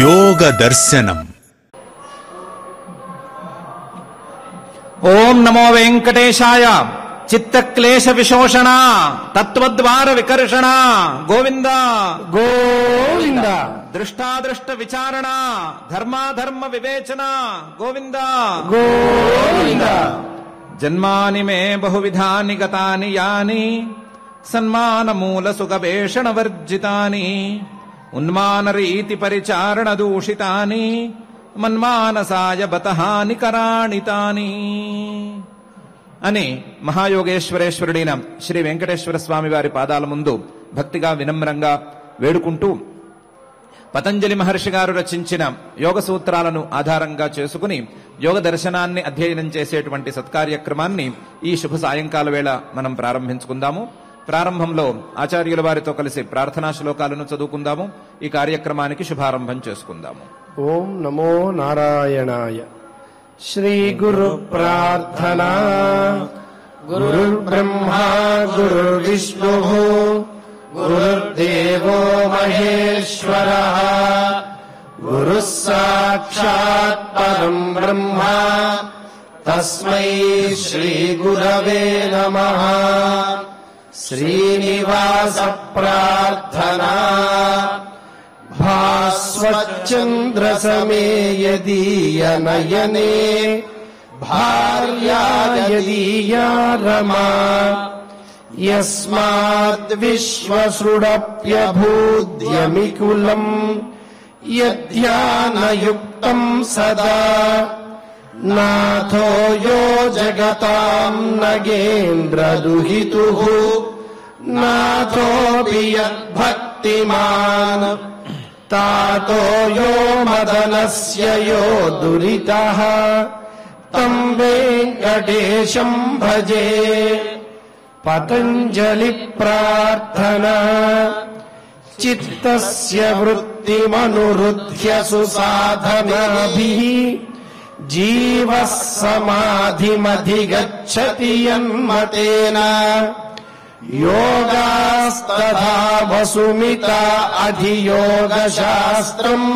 యోగ దర్శనం ఓం నమో వెంకటేశాయ చిత్తక్లేశ విశోషణ తత్వద్వార వికర్షణ గోవింద గోవింద దృష్టాదృష్ట విచారణ ధర్మాధర్మ వివేచన గోవింద గోవింద జన్మాని మే బహువిధాని గతాని యాని సన్మానమూల సుఖవేషణ వర్జితాని ఉన్మాన రీతి పరిచారణ దూషితాని మన్మానసాయ బతహాని కరాణి తాని అని మహాయోగేశ్వరేశ్వరుడైన శ్రీ వెంకటేశ్వర స్వామి వారి పాదాల ముందు భక్తిగా వినమ్రంగా వేడుకుంటూ పతంజలి మహర్షి గారు రచించిన యోగ సూత్రాలను ఆధారంగా చేసుకుని యోగ దర్శనాన్ని అధ్యయనం చేసేటువంటి సత్కార్యక్రమాన్ని ఈ శుభ సాయంకాల వేళ మనం ప్రారంభించుకుందాము ప్రారంభంలో ఆచార్యుల వారితో కలిసి ప్రార్థనా శ్లోకాలను చదువుకుందాము ఈ కార్యక్రమానికి శుభారంభం చేసుకుందాము ఓం నమో నారాయణాయ శ్రీ గురు ప్రార్థనా గురుర్బ్రహ్మా గురుర్విష్ణు గురుర్దేవో మహేశ్వర గురు సాక్షాత్ పరం బ్రహ్మ తస్మై శ్రీ గురవే నమః శ్రీనివాస ప్రార్థనా भास्वच्चन्द्रसमे यदीयनयने भार्या यदीया रमा यस्माद्विश्वसृडप्यभूद्यमिकुलम् यद्ध्यानयुक्तम् सदा नाथो यो जगताम् नगेन्द्रदुहितुः नाथोऽपि यद्भक्तिमान् तातो यो मदनस्य यो दुरितः तम् वेङ्कटेशम् भजे पतञ्जलिप्रार्थना चित्तस्य वृत्तिमनुरुध्य सुसाधनाभिः जीवः समाधिमधिगच्छति यन्मतेन योगास्तथा वसुमिता अधियोगशास्त्रम्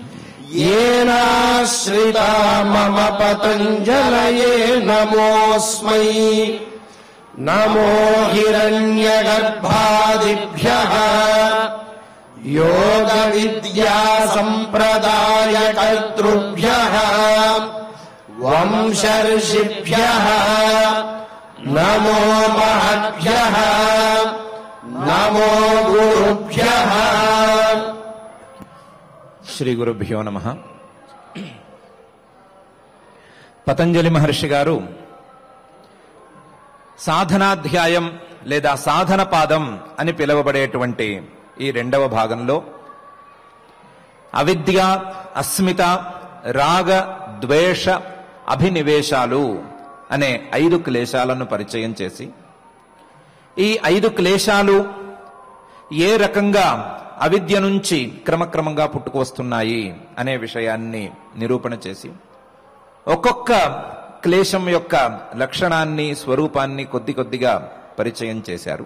येनाश्रिता मम पतञ्जलये नमोऽस्मै नमो हिरण्यगर्भादिभ्यः योगविद्यासम्प्रदायकर्तृभ्यः वंशर्षिभ्यः नमो महद्भ्यः नमो गुरुभ्यः శ్రీ గురుభ్యో నమ పతంజలి మహర్షి గారు సాధనాధ్యాయం లేదా సాధన పాదం అని పిలువబడేటువంటి ఈ రెండవ భాగంలో అవిద్య అస్మిత రాగ ద్వేష అభినివేశాలు అనే ఐదు క్లేశాలను పరిచయం చేసి ఈ ఐదు క్లేశాలు ఏ రకంగా అవిద్య నుంచి క్రమక్రమంగా పుట్టుకొస్తున్నాయి అనే విషయాన్ని నిరూపణ చేసి ఒక్కొక్క క్లేశం యొక్క లక్షణాన్ని స్వరూపాన్ని కొద్ది కొద్దిగా పరిచయం చేశారు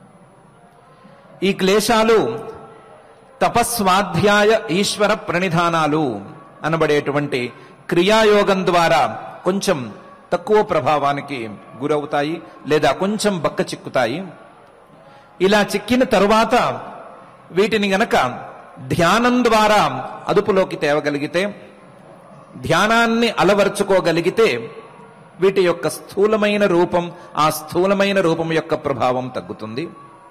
ఈ క్లేశాలు తపస్వాధ్యాయ ఈశ్వర ప్రణిధానాలు అనబడేటువంటి క్రియాయోగం ద్వారా కొంచెం తక్కువ ప్రభావానికి గురవుతాయి లేదా కొంచెం బక్క చిక్కుతాయి ఇలా చిక్కిన తరువాత వీటిని గనక ధ్యానం ద్వారా అదుపులోకి తేవగలిగితే ధ్యానాన్ని అలవర్చుకోగలిగితే వీటి యొక్క స్థూలమైన రూపం ఆ స్థూలమైన రూపం యొక్క ప్రభావం తగ్గుతుంది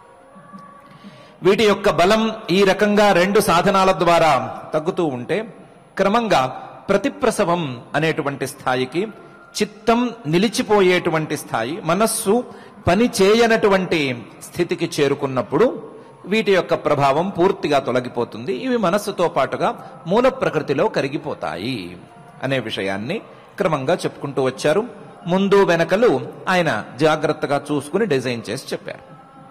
వీటి యొక్క బలం ఈ రకంగా రెండు సాధనాల ద్వారా తగ్గుతూ ఉంటే క్రమంగా ప్రతిప్రసవం అనేటువంటి స్థాయికి చిత్తం నిలిచిపోయేటువంటి స్థాయి మనస్సు పని చేయనటువంటి స్థితికి చేరుకున్నప్పుడు వీటి యొక్క ప్రభావం పూర్తిగా తొలగిపోతుంది ఇవి మనస్సుతో పాటుగా మూల ప్రకృతిలో కరిగిపోతాయి అనే విషయాన్ని క్రమంగా చెప్పుకుంటూ వచ్చారు ముందు వెనకలు ఆయన జాగ్రత్తగా చూసుకుని డిజైన్ చేసి చెప్పారు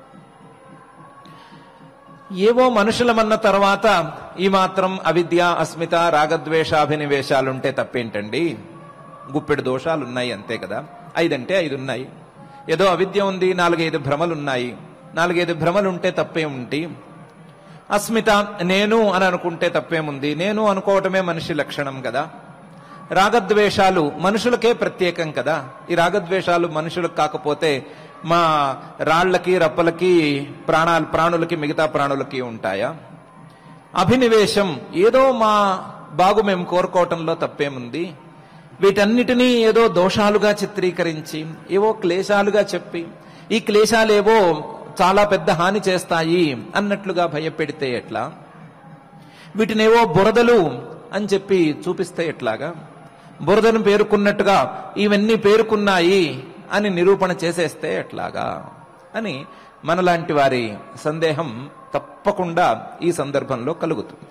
ఏవో మనుషులమన్న తర్వాత ఈ మాత్రం అవిద్య అస్మిత రాగద్వేషాభినివేశాలుంటే తప్పేంటండి గుప్పెడు దోషాలున్నాయి అంతే కదా ఐదంటే ఐదు ఉన్నాయి ఏదో అవిద్య ఉంది నాలుగైదు భ్రమలున్నాయి నాలుగైదు భ్రమలుంటే తప్పే ఉంటి అస్మిత నేను అని అనుకుంటే తప్పేముంది నేను అనుకోవటమే మనిషి లక్షణం కదా రాగద్వేషాలు మనుషులకే ప్రత్యేకం కదా ఈ రాగద్వేషాలు మనుషులకు కాకపోతే మా రాళ్లకి రప్పలకి ప్రాణాలు ప్రాణులకి మిగతా ప్రాణులకి ఉంటాయా అభినివేశం ఏదో మా బాగు మేము కోరుకోవటంలో తప్పేముంది వీటన్నిటినీ ఏదో దోషాలుగా చిత్రీకరించి ఏవో క్లేశాలుగా చెప్పి ఈ క్లేశాలేవో చాలా పెద్ద హాని చేస్తాయి అన్నట్లుగా భయపెడితే ఎట్లా వీటినేవో బురదలు అని చెప్పి చూపిస్తే ఎట్లాగా బురదను పేరుకున్నట్టుగా ఇవన్నీ పేరుకున్నాయి అని నిరూపణ చేసేస్తే ఎట్లాగా అని మనలాంటి వారి సందేహం తప్పకుండా ఈ సందర్భంలో కలుగుతుంది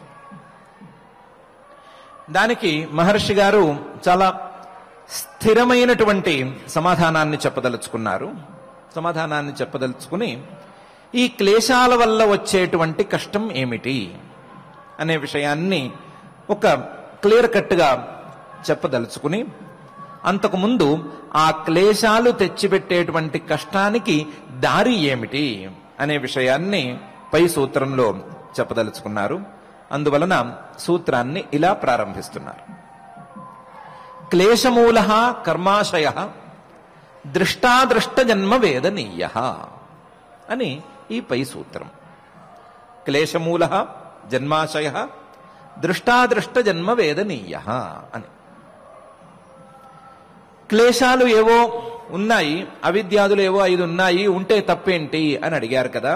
దానికి మహర్షి గారు చాలా స్థిరమైనటువంటి సమాధానాన్ని చెప్పదలుచుకున్నారు సమాధానాన్ని చెప్పదలుచుకుని ఈ క్లేశాల వల్ల వచ్చేటువంటి కష్టం ఏమిటి అనే విషయాన్ని ఒక క్లియర్ కట్గా చెప్పదలుచుకుని అంతకుముందు ఆ క్లేశాలు తెచ్చిపెట్టేటువంటి కష్టానికి దారి ఏమిటి అనే విషయాన్ని పై సూత్రంలో చెప్పదలుచుకున్నారు అందువలన సూత్రాన్ని ఇలా ప్రారంభిస్తున్నారు క్లేశమూల కర్మాశయ దృష్టాదృష్ట జన్మ వేదనీయ అని ఈ పై సూత్రం క్లేశమూల జన్మాశయ దృష్టాదృష్ట జన్మ వేదనీయ అని క్లేశాలు ఏవో ఉన్నాయి అవిద్యాదులు ఏవో ఐదు ఉన్నాయి ఉంటే తప్పేంటి అని అడిగారు కదా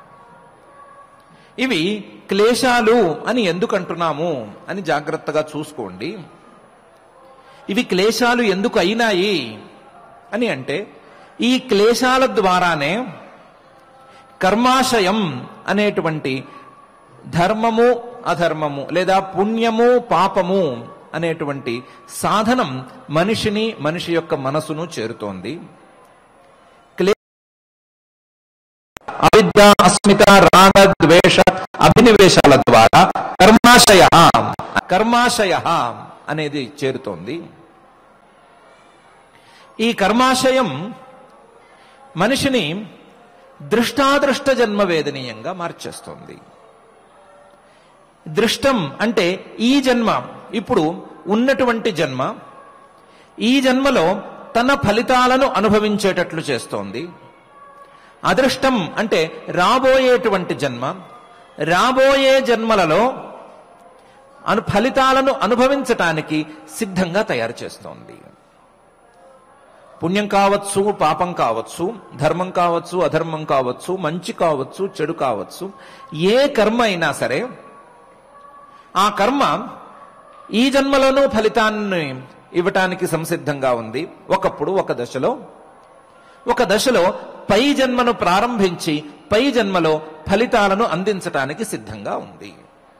ఇవి క్లేశాలు అని ఎందుకు అంటున్నాము అని జాగ్రత్తగా చూసుకోండి ఇవి క్లేశాలు ఎందుకు అయినాయి అని అంటే ఈ క్లేశాల ద్వారానే కర్మాశయం అనేటువంటి ధర్మము అధర్మము లేదా పుణ్యము పాపము అనేటువంటి సాధనం మనిషిని మనిషి యొక్క మనసును చేరుతోంది క్లే అవిద్య అస్మిత రాగ ద్వేష అభినివేశాల ద్వారా కర్మాశయ కర్మాశయ అనేది చేరుతోంది ఈ కర్మాశయం మనిషిని దృష్టాదృష్ట జన్మ వేదనీయంగా మార్చేస్తోంది దృష్టం అంటే ఈ జన్మ ఇప్పుడు ఉన్నటువంటి జన్మ ఈ జన్మలో తన ఫలితాలను అనుభవించేటట్లు చేస్తోంది అదృష్టం అంటే రాబోయేటువంటి జన్మ రాబోయే జన్మలలో అను ఫలితాలను అనుభవించటానికి సిద్ధంగా తయారు చేస్తోంది పుణ్యం కావచ్చు పాపం కావచ్చు ధర్మం కావచ్చు అధర్మం కావచ్చు మంచి కావచ్చు చెడు కావచ్చు ఏ కర్మ అయినా సరే ఆ కర్మ ఈ జన్మలోనూ ఫలితాన్ని ఇవ్వటానికి సంసిద్ధంగా ఉంది ఒకప్పుడు ఒక దశలో ఒక దశలో పై జన్మను ప్రారంభించి పై జన్మలో ఫలితాలను అందించటానికి సిద్ధంగా ఉంది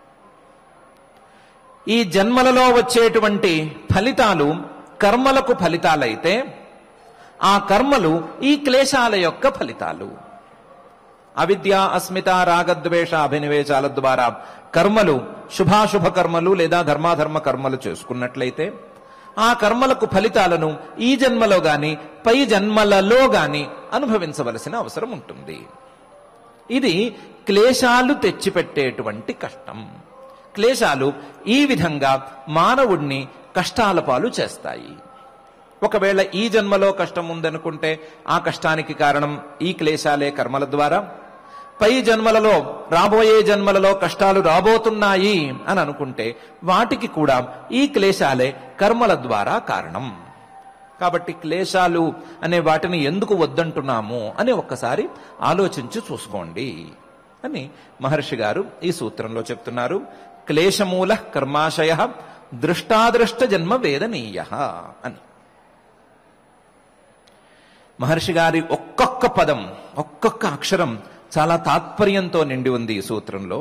ఈ జన్మలలో వచ్చేటువంటి ఫలితాలు కర్మలకు ఫలితాలైతే ఆ కర్మలు ఈ క్లేశాల యొక్క ఫలితాలు అవిద్య అస్మిత రాగద్వేష అభినివేశాల ద్వారా కర్మలు శుభాశుభ కర్మలు లేదా ధర్మాధర్మ కర్మలు చేసుకున్నట్లయితే ఆ కర్మలకు ఫలితాలను ఈ జన్మలో గాని పై జన్మలలో గాని అనుభవించవలసిన అవసరం ఉంటుంది ఇది క్లేశాలు తెచ్చిపెట్టేటువంటి కష్టం క్లేశాలు ఈ విధంగా మానవుణ్ణి కష్టాల పాలు చేస్తాయి ఒకవేళ ఈ జన్మలో కష్టం ఉందనుకుంటే ఆ కష్టానికి కారణం ఈ క్లేశాలే కర్మల ద్వారా పై జన్మలలో రాబోయే జన్మలలో కష్టాలు రాబోతున్నాయి అని అనుకుంటే వాటికి కూడా ఈ క్లేశాలే కర్మల ద్వారా కారణం కాబట్టి క్లేశాలు అనే వాటిని ఎందుకు వద్దంటున్నాము అని ఒక్కసారి ఆలోచించి చూసుకోండి అని మహర్షి గారు ఈ సూత్రంలో చెప్తున్నారు క్లేశమూల కర్మాశయ దృష్టాదృష్ట జన్మ వేదనీయ అని మహర్షి గారి ఒక్కొక్క పదం ఒక్కొక్క అక్షరం చాలా తాత్పర్యంతో నిండి ఉంది ఈ సూత్రంలో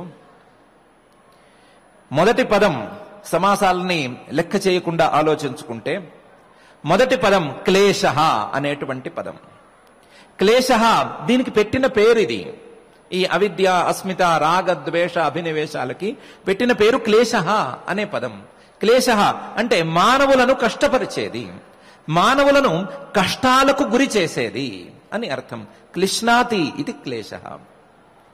మొదటి పదం సమాసాలని లెక్క చేయకుండా ఆలోచించుకుంటే మొదటి పదం క్లేశ అనేటువంటి పదం క్లేశ దీనికి పెట్టిన పేరు ఇది ఈ అవిద్య అస్మిత రాగ ద్వేష అభినివేశాలకి పెట్టిన పేరు క్లేశ అనే పదం క్లేశ అంటే మానవులను కష్టపరిచేది మానవులను కష్టాలకు గురి చేసేది అని అర్థం క్లిష్నాతి ఇది క్లేశ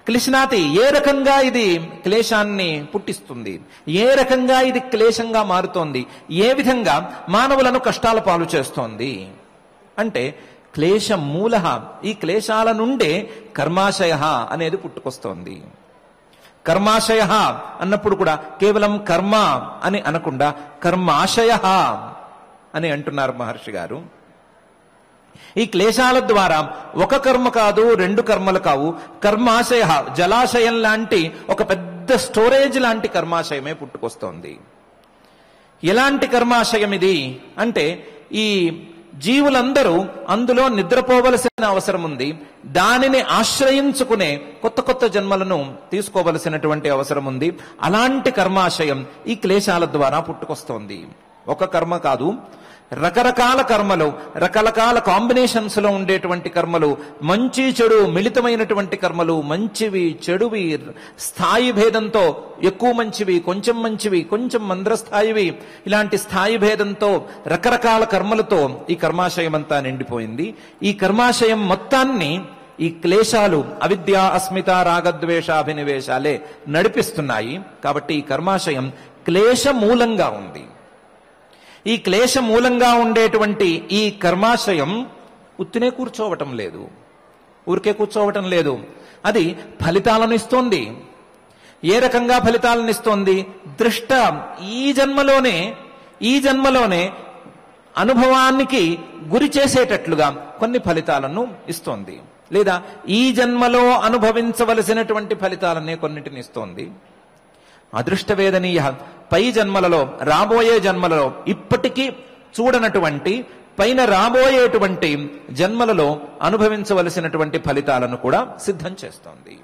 క్లిష్నాతి ఏ రకంగా ఇది క్లేశాన్ని పుట్టిస్తుంది ఏ రకంగా ఇది క్లేశంగా మారుతోంది ఏ విధంగా మానవులను కష్టాల పాలు చేస్తోంది అంటే క్లేశ మూల ఈ క్లేశాల నుండే కర్మాశయ అనేది పుట్టుకొస్తోంది కర్మాశయ అన్నప్పుడు కూడా కేవలం కర్మ అని అనకుండా కర్మాశయ అని అంటున్నారు మహర్షి గారు ఈ క్లేశాల ద్వారా ఒక కర్మ కాదు రెండు కర్మలు కావు కర్మాశయ జలాశయం లాంటి ఒక పెద్ద స్టోరేజ్ లాంటి కర్మాశయమే పుట్టుకొస్తోంది ఎలాంటి కర్మాశయం ఇది అంటే ఈ జీవులందరూ అందులో నిద్రపోవలసిన అవసరం ఉంది దానిని ఆశ్రయించుకునే కొత్త కొత్త జన్మలను తీసుకోవలసినటువంటి అవసరం ఉంది అలాంటి కర్మాశయం ఈ క్లేశాల ద్వారా పుట్టుకొస్తోంది ఒక కర్మ కాదు రకరకాల కర్మలు రకరకాల కాంబినేషన్స్ లో ఉండేటువంటి కర్మలు మంచి చెడు మిళితమైనటువంటి కర్మలు మంచివి చెడువి స్థాయి భేదంతో ఎక్కువ మంచివి కొంచెం మంచివి కొంచెం మంద్రస్థాయివి ఇలాంటి స్థాయి భేదంతో రకరకాల కర్మలతో ఈ కర్మాశయం అంతా నిండిపోయింది ఈ కర్మాశయం మొత్తాన్ని ఈ క్లేశాలు అవిద్య అస్మిత రాగద్వేష అభినివేశాలే నడిపిస్తున్నాయి కాబట్టి ఈ కర్మాశయం క్లేశ మూలంగా ఉంది ఈ క్లేశ మూలంగా ఉండేటువంటి ఈ కర్మాశయం ఉత్తినే కూర్చోవటం లేదు ఊరికే కూర్చోవటం లేదు అది ఫలితాలను ఇస్తోంది ఏ రకంగా ఫలితాలను ఇస్తోంది దృష్ట ఈ జన్మలోనే ఈ జన్మలోనే అనుభవానికి గురి చేసేటట్లుగా కొన్ని ఫలితాలను ఇస్తోంది లేదా ఈ జన్మలో అనుభవించవలసినటువంటి ఫలితాలనే కొన్నిటిని ఇస్తోంది అదృష్టవేదనీయ పై జన్మలలో రాబోయే జన్మలలో ఇప్పటికీ చూడనటువంటి పైన రాబోయేటువంటి జన్మలలో అనుభవించవలసినటువంటి ఫలితాలను కూడా సిద్ధం చేస్తోంది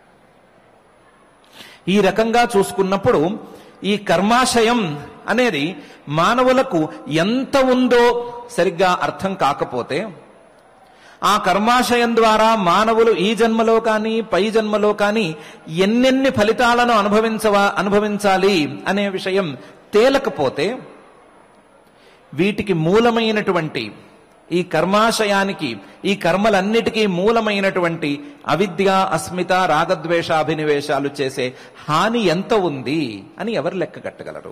ఈ రకంగా చూసుకున్నప్పుడు ఈ కర్మాశయం అనేది మానవులకు ఎంత ఉందో సరిగ్గా అర్థం కాకపోతే ఆ కర్మాశయం ద్వారా మానవులు ఈ జన్మలో కానీ పై జన్మలో కానీ ఎన్నెన్ని ఫలితాలను అనుభవించవా అనుభవించాలి అనే విషయం తేలకపోతే వీటికి మూలమైనటువంటి ఈ కర్మాశయానికి ఈ కర్మలన్నిటికీ మూలమైనటువంటి అవిద్య అస్మిత రాగద్వేషాభినివేశాలు చేసే హాని ఎంత ఉంది అని ఎవరు లెక్క కట్టగలరు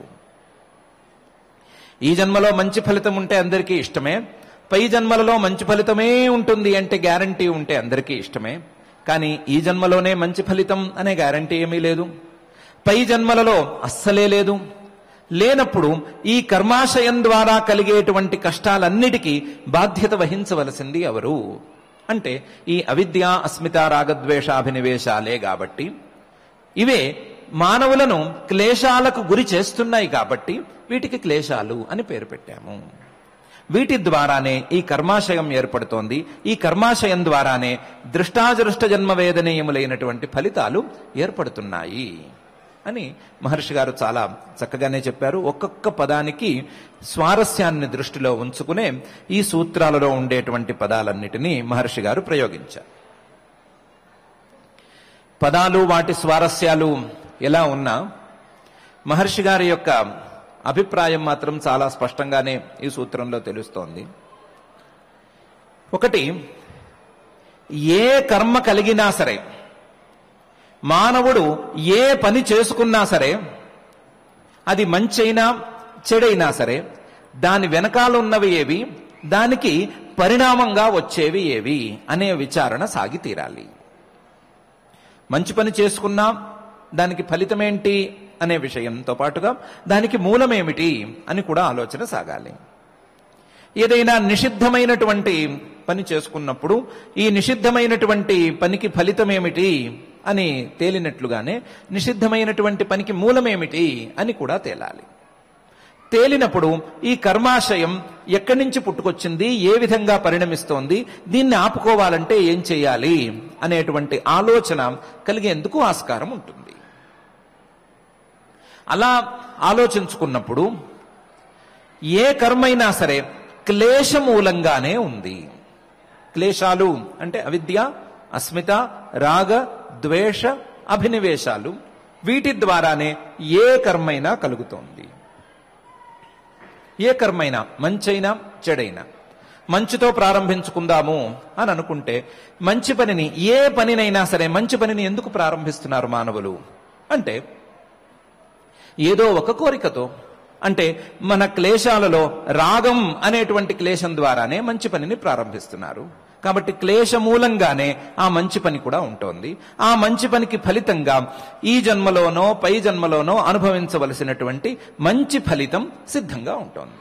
ఈ జన్మలో మంచి ఫలితం ఉంటే అందరికీ ఇష్టమే పై జన్మలలో మంచి ఫలితమే ఉంటుంది అంటే గ్యారంటీ ఉంటే అందరికీ ఇష్టమే కానీ ఈ జన్మలోనే మంచి ఫలితం అనే గ్యారంటీ ఏమీ లేదు పై జన్మలలో అస్సలే లేదు లేనప్పుడు ఈ కర్మాశయం ద్వారా కలిగేటువంటి కష్టాలన్నిటికీ బాధ్యత వహించవలసింది ఎవరు అంటే ఈ అవిద్య అస్మిత రాగద్వేషాభినివేశాలే కాబట్టి ఇవే మానవులను క్లేశాలకు గురి చేస్తున్నాయి కాబట్టి వీటికి క్లేశాలు అని పేరు పెట్టాము వీటి ద్వారానే ఈ కర్మాశయం ఏర్పడుతోంది ఈ కర్మాశయం ద్వారానే దృష్టాదృష్ట జన్మ వేదనీయములైనటువంటి ఫలితాలు ఏర్పడుతున్నాయి అని మహర్షి గారు చాలా చక్కగానే చెప్పారు ఒక్కొక్క పదానికి స్వారస్యాన్ని దృష్టిలో ఉంచుకునే ఈ సూత్రాలలో ఉండేటువంటి పదాలన్నిటినీ మహర్షి గారు ప్రయోగించారు పదాలు వాటి స్వారస్యాలు ఎలా ఉన్నా మహర్షి గారి యొక్క అభిప్రాయం మాత్రం చాలా స్పష్టంగానే ఈ సూత్రంలో తెలుస్తోంది ఒకటి ఏ కర్మ కలిగినా సరే మానవుడు ఏ పని చేసుకున్నా సరే అది మంచైనా చెడైనా సరే దాని వెనకాల ఉన్నవి ఏవి దానికి పరిణామంగా వచ్చేవి ఏవి అనే విచారణ సాగి తీరాలి మంచి పని చేసుకున్నా దానికి ఫలితమేంటి అనే విషయంతో పాటుగా దానికి మూలమేమిటి అని కూడా ఆలోచన సాగాలి ఏదైనా నిషిద్ధమైనటువంటి పని చేసుకున్నప్పుడు ఈ నిషిద్ధమైనటువంటి పనికి ఫలితమేమిటి అని తేలినట్లుగానే నిషిద్ధమైనటువంటి పనికి మూలమేమిటి అని కూడా తేలాలి తేలినప్పుడు ఈ కర్మాశయం ఎక్కడి నుంచి పుట్టుకొచ్చింది ఏ విధంగా పరిణమిస్తోంది దీన్ని ఆపుకోవాలంటే ఏం చేయాలి అనేటువంటి ఆలోచన కలిగేందుకు ఆస్కారం ఉంటుంది అలా ఆలోచించుకున్నప్పుడు ఏ కర్మైనా సరే క్లేశ మూలంగానే ఉంది క్లేశాలు అంటే అవిద్య అస్మిత రాగ ద్వేష అభినివేశాలు వీటి ద్వారానే ఏ కర్మైనా కలుగుతోంది ఏ కర్మైనా మంచైనా చెడైనా మంచితో ప్రారంభించుకుందాము అని అనుకుంటే మంచి పనిని ఏ పనినైనా సరే మంచి పనిని ఎందుకు ప్రారంభిస్తున్నారు మానవులు అంటే ఏదో ఒక కోరికతో అంటే మన క్లేశాలలో రాగం అనేటువంటి క్లేశం ద్వారానే మంచి పనిని ప్రారంభిస్తున్నారు కాబట్టి క్లేశ మూలంగానే ఆ మంచి పని కూడా ఉంటుంది ఆ మంచి పనికి ఫలితంగా ఈ జన్మలోనో పై జన్మలోనో అనుభవించవలసినటువంటి మంచి ఫలితం సిద్ధంగా ఉంటుంది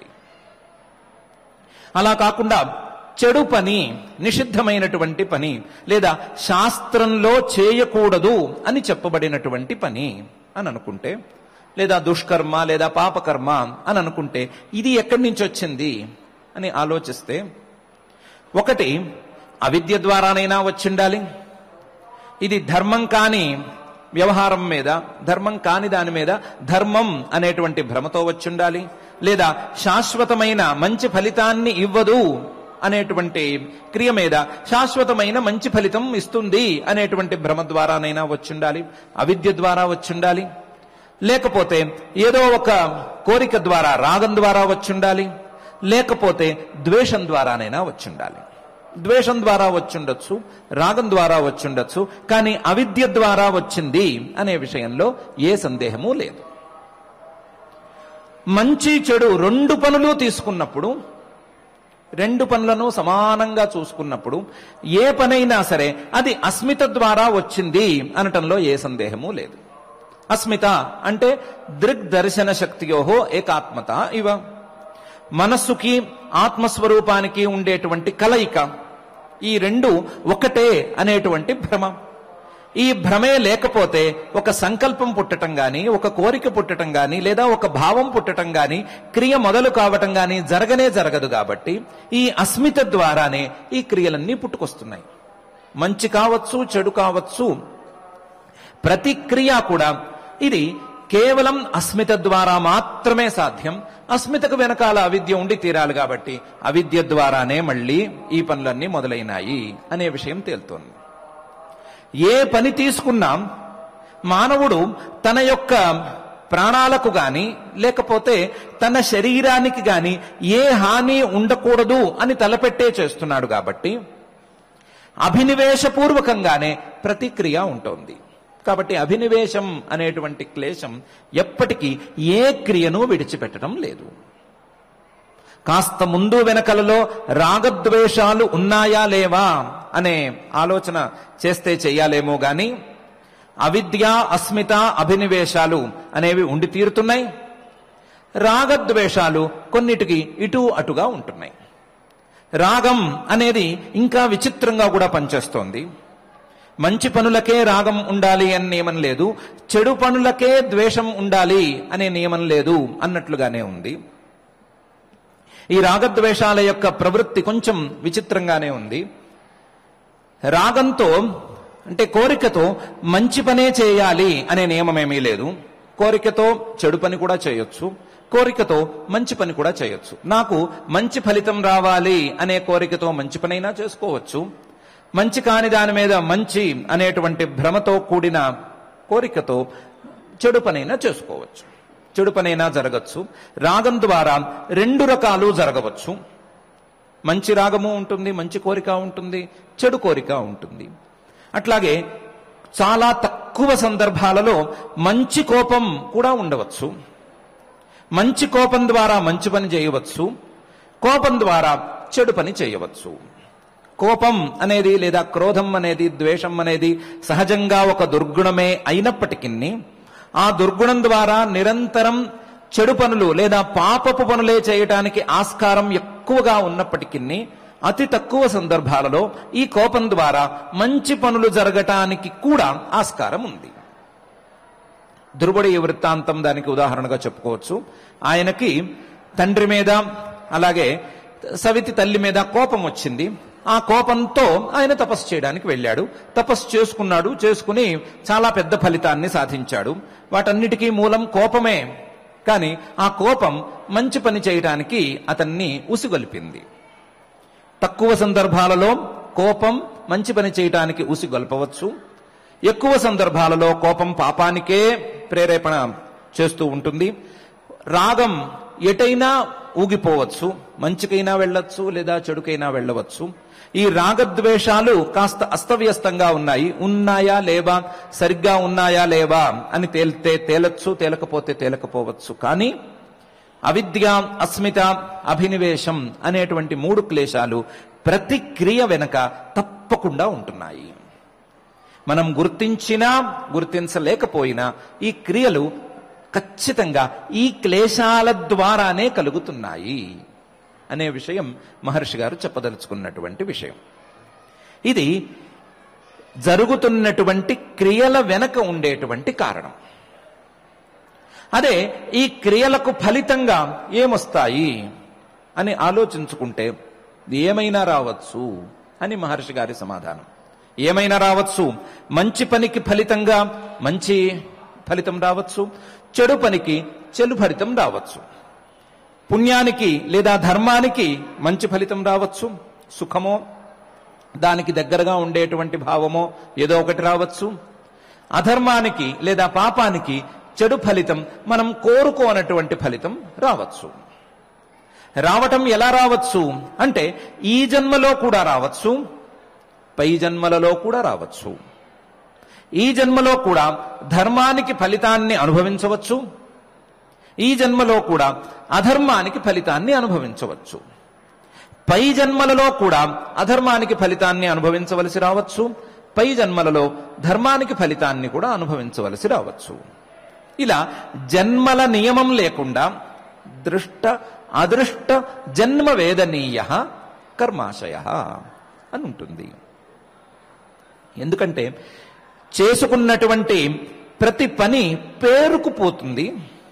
అలా కాకుండా చెడు పని నిషిద్ధమైనటువంటి పని లేదా శాస్త్రంలో చేయకూడదు అని చెప్పబడినటువంటి పని అని అనుకుంటే లేదా దుష్కర్మ లేదా పాపకర్మ అని అనుకుంటే ఇది ఎక్కడి నుంచి వచ్చింది అని ఆలోచిస్తే ఒకటి అవిద్య ద్వారానైనా వచ్చిండాలి ఇది ధర్మం కాని వ్యవహారం మీద ధర్మం కాని దాని మీద ధర్మం అనేటువంటి భ్రమతో వచ్చుండాలి లేదా శాశ్వతమైన మంచి ఫలితాన్ని ఇవ్వదు అనేటువంటి క్రియ మీద శాశ్వతమైన మంచి ఫలితం ఇస్తుంది అనేటువంటి భ్రమ ద్వారానైనా వచ్చుండాలి అవిద్య ద్వారా వచ్చుండాలి లేకపోతే ఏదో ఒక కోరిక ద్వారా రాగం ద్వారా వచ్చుండాలి లేకపోతే ద్వేషం ద్వారానైనా వచ్చుండాలి ద్వేషం ద్వారా వచ్చుండొచ్చు రాగం ద్వారా వచ్చుండొచ్చు కానీ అవిద్య ద్వారా వచ్చింది అనే విషయంలో ఏ సందేహము లేదు మంచి చెడు రెండు పనులు తీసుకున్నప్పుడు రెండు పనులను సమానంగా చూసుకున్నప్పుడు ఏ పనైనా సరే అది అస్మిత ద్వారా వచ్చింది అనటంలో ఏ సందేహము లేదు అస్మిత అంటే దృగ్దర్శన శక్తియోహో ఏకాత్మత ఇవ మనస్సుకి ఆత్మస్వరూపానికి ఉండేటువంటి కలయిక ఈ రెండు ఒకటే అనేటువంటి భ్రమ ఈ భ్రమే లేకపోతే ఒక సంకల్పం పుట్టటం గాని ఒక కోరిక పుట్టటం గాని లేదా ఒక భావం పుట్టటం గాని క్రియ మొదలు కావటం గాని జరగనే జరగదు కాబట్టి ఈ అస్మిత ద్వారానే ఈ క్రియలన్నీ పుట్టుకొస్తున్నాయి మంచి కావచ్చు చెడు కావచ్చు ప్రతి క్రియ కూడా ఇది కేవలం అస్మిత ద్వారా మాత్రమే సాధ్యం అస్మితకు వెనకాల అవిద్య ఉండి తీరాలి కాబట్టి అవిద్య ద్వారానే మళ్ళీ ఈ పనులన్నీ మొదలైనాయి అనే విషయం తేలుతోంది ఏ పని తీసుకున్నా మానవుడు తన యొక్క ప్రాణాలకు గాని లేకపోతే తన శరీరానికి గాని ఏ హాని ఉండకూడదు అని తలపెట్టే చేస్తున్నాడు కాబట్టి అభినివేశపూర్వకంగానే ప్రతిక్రియ ఉంటుంది కాబట్టి అభినివేశం అనేటువంటి క్లేశం ఎప్పటికీ ఏ క్రియను విడిచిపెట్టడం లేదు కాస్త ముందు వెనకలలో రాగద్వేషాలు ఉన్నాయా లేవా అనే ఆలోచన చేస్తే చెయ్యాలేమో గాని అవిద్య అస్మిత అభినివేశాలు అనేవి ఉండి తీరుతున్నాయి రాగద్వేషాలు కొన్నిటికి ఇటు అటుగా ఉంటున్నాయి రాగం అనేది ఇంకా విచిత్రంగా కూడా పనిచేస్తోంది మంచి పనులకే రాగం ఉండాలి అని నియమం లేదు చెడు పనులకే ద్వేషం ఉండాలి అనే నియమం లేదు అన్నట్లుగానే ఉంది ఈ రాగద్వేషాల యొక్క ప్రవృత్తి కొంచెం విచిత్రంగానే ఉంది రాగంతో అంటే కోరికతో మంచి పనే చేయాలి అనే నియమమేమీ లేదు కోరికతో చెడు పని కూడా చేయొచ్చు కోరికతో మంచి పని కూడా చేయొచ్చు నాకు మంచి ఫలితం రావాలి అనే కోరికతో మంచి పనైనా చేసుకోవచ్చు మంచి కాని దాని మీద మంచి అనేటువంటి భ్రమతో కూడిన కోరికతో చెడు పనైనా చేసుకోవచ్చు చెడు పనైనా జరగచ్చు రాగం ద్వారా రెండు రకాలు జరగవచ్చు మంచి రాగము ఉంటుంది మంచి కోరిక ఉంటుంది చెడు కోరిక ఉంటుంది అట్లాగే చాలా తక్కువ సందర్భాలలో మంచి కోపం కూడా ఉండవచ్చు మంచి కోపం ద్వారా మంచి పని చేయవచ్చు కోపం ద్వారా చెడు పని చేయవచ్చు కోపం అనేది లేదా క్రోధం అనేది ద్వేషం అనేది సహజంగా ఒక దుర్గుణమే అయినప్పటికీ ఆ దుర్గుణం ద్వారా నిరంతరం చెడు పనులు లేదా పాపపు పనులే చేయటానికి ఆస్కారం ఎక్కువగా ఉన్నప్పటికీ అతి తక్కువ సందర్భాలలో ఈ కోపం ద్వారా మంచి పనులు జరగటానికి కూడా ఆస్కారం ఉంది ధ్రువుడి వృత్తాంతం దానికి ఉదాహరణగా చెప్పుకోవచ్చు ఆయనకి తండ్రి మీద అలాగే సవితి తల్లి మీద కోపం వచ్చింది ఆ కోపంతో ఆయన తపస్సు చేయడానికి వెళ్ళాడు తపస్సు చేసుకున్నాడు చేసుకుని చాలా పెద్ద ఫలితాన్ని సాధించాడు వాటన్నిటికీ మూలం కోపమే కానీ ఆ కోపం మంచి పని చేయటానికి అతన్ని ఉసిగొల్పింది తక్కువ సందర్భాలలో కోపం మంచి పని చేయటానికి ఉసిగొల్పవచ్చు ఎక్కువ సందర్భాలలో కోపం పాపానికే ప్రేరేపణ చేస్తూ ఉంటుంది రాగం ఎటైనా ఊగిపోవచ్చు మంచికైనా వెళ్ళొచ్చు లేదా చెడుకైనా వెళ్ళవచ్చు ఈ రాగద్వేషాలు కాస్త అస్తవ్యస్తంగా ఉన్నాయి ఉన్నాయా లేవా సరిగ్గా ఉన్నాయా లేవా అని తేలితే తేలచ్చు తేలకపోతే తేలకపోవచ్చు కానీ అవిద్య అస్మిత అభినివేశం అనేటువంటి మూడు క్లేశాలు ప్రతి క్రియ వెనక తప్పకుండా ఉంటున్నాయి మనం గుర్తించినా గుర్తించలేకపోయినా ఈ క్రియలు ఖచ్చితంగా ఈ క్లేశాల ద్వారానే కలుగుతున్నాయి అనే విషయం మహర్షి గారు చెప్పదలుచుకున్నటువంటి విషయం ఇది జరుగుతున్నటువంటి క్రియల వెనక ఉండేటువంటి కారణం అదే ఈ క్రియలకు ఫలితంగా ఏమొస్తాయి అని ఆలోచించుకుంటే ఏమైనా రావచ్చు అని మహర్షి గారి సమాధానం ఏమైనా రావచ్చు మంచి పనికి ఫలితంగా మంచి ఫలితం రావచ్చు చెడు పనికి చెడు ఫలితం రావచ్చు పుణ్యానికి లేదా ధర్మానికి మంచి ఫలితం రావచ్చు సుఖమో దానికి దగ్గరగా ఉండేటువంటి భావమో ఏదో ఒకటి రావచ్చు అధర్మానికి లేదా పాపానికి చెడు ఫలితం మనం కోరుకోనటువంటి ఫలితం రావచ్చు రావటం ఎలా రావచ్చు అంటే ఈ జన్మలో కూడా రావచ్చు పై జన్మలలో కూడా రావచ్చు ఈ జన్మలో కూడా ధర్మానికి ఫలితాన్ని అనుభవించవచ్చు ఈ జన్మలో కూడా అధర్మానికి ఫలితాన్ని అనుభవించవచ్చు పై జన్మలలో కూడా అధర్మానికి ఫలితాన్ని అనుభవించవలసి రావచ్చు పై జన్మలలో ధర్మానికి ఫలితాన్ని కూడా అనుభవించవలసి రావచ్చు ఇలా జన్మల నియమం లేకుండా దృష్ట అదృష్ట జన్మ వేదనీయ కర్మాశయ అని ఉంటుంది ఎందుకంటే చేసుకున్నటువంటి ప్రతి పని పేరుకుపోతుంది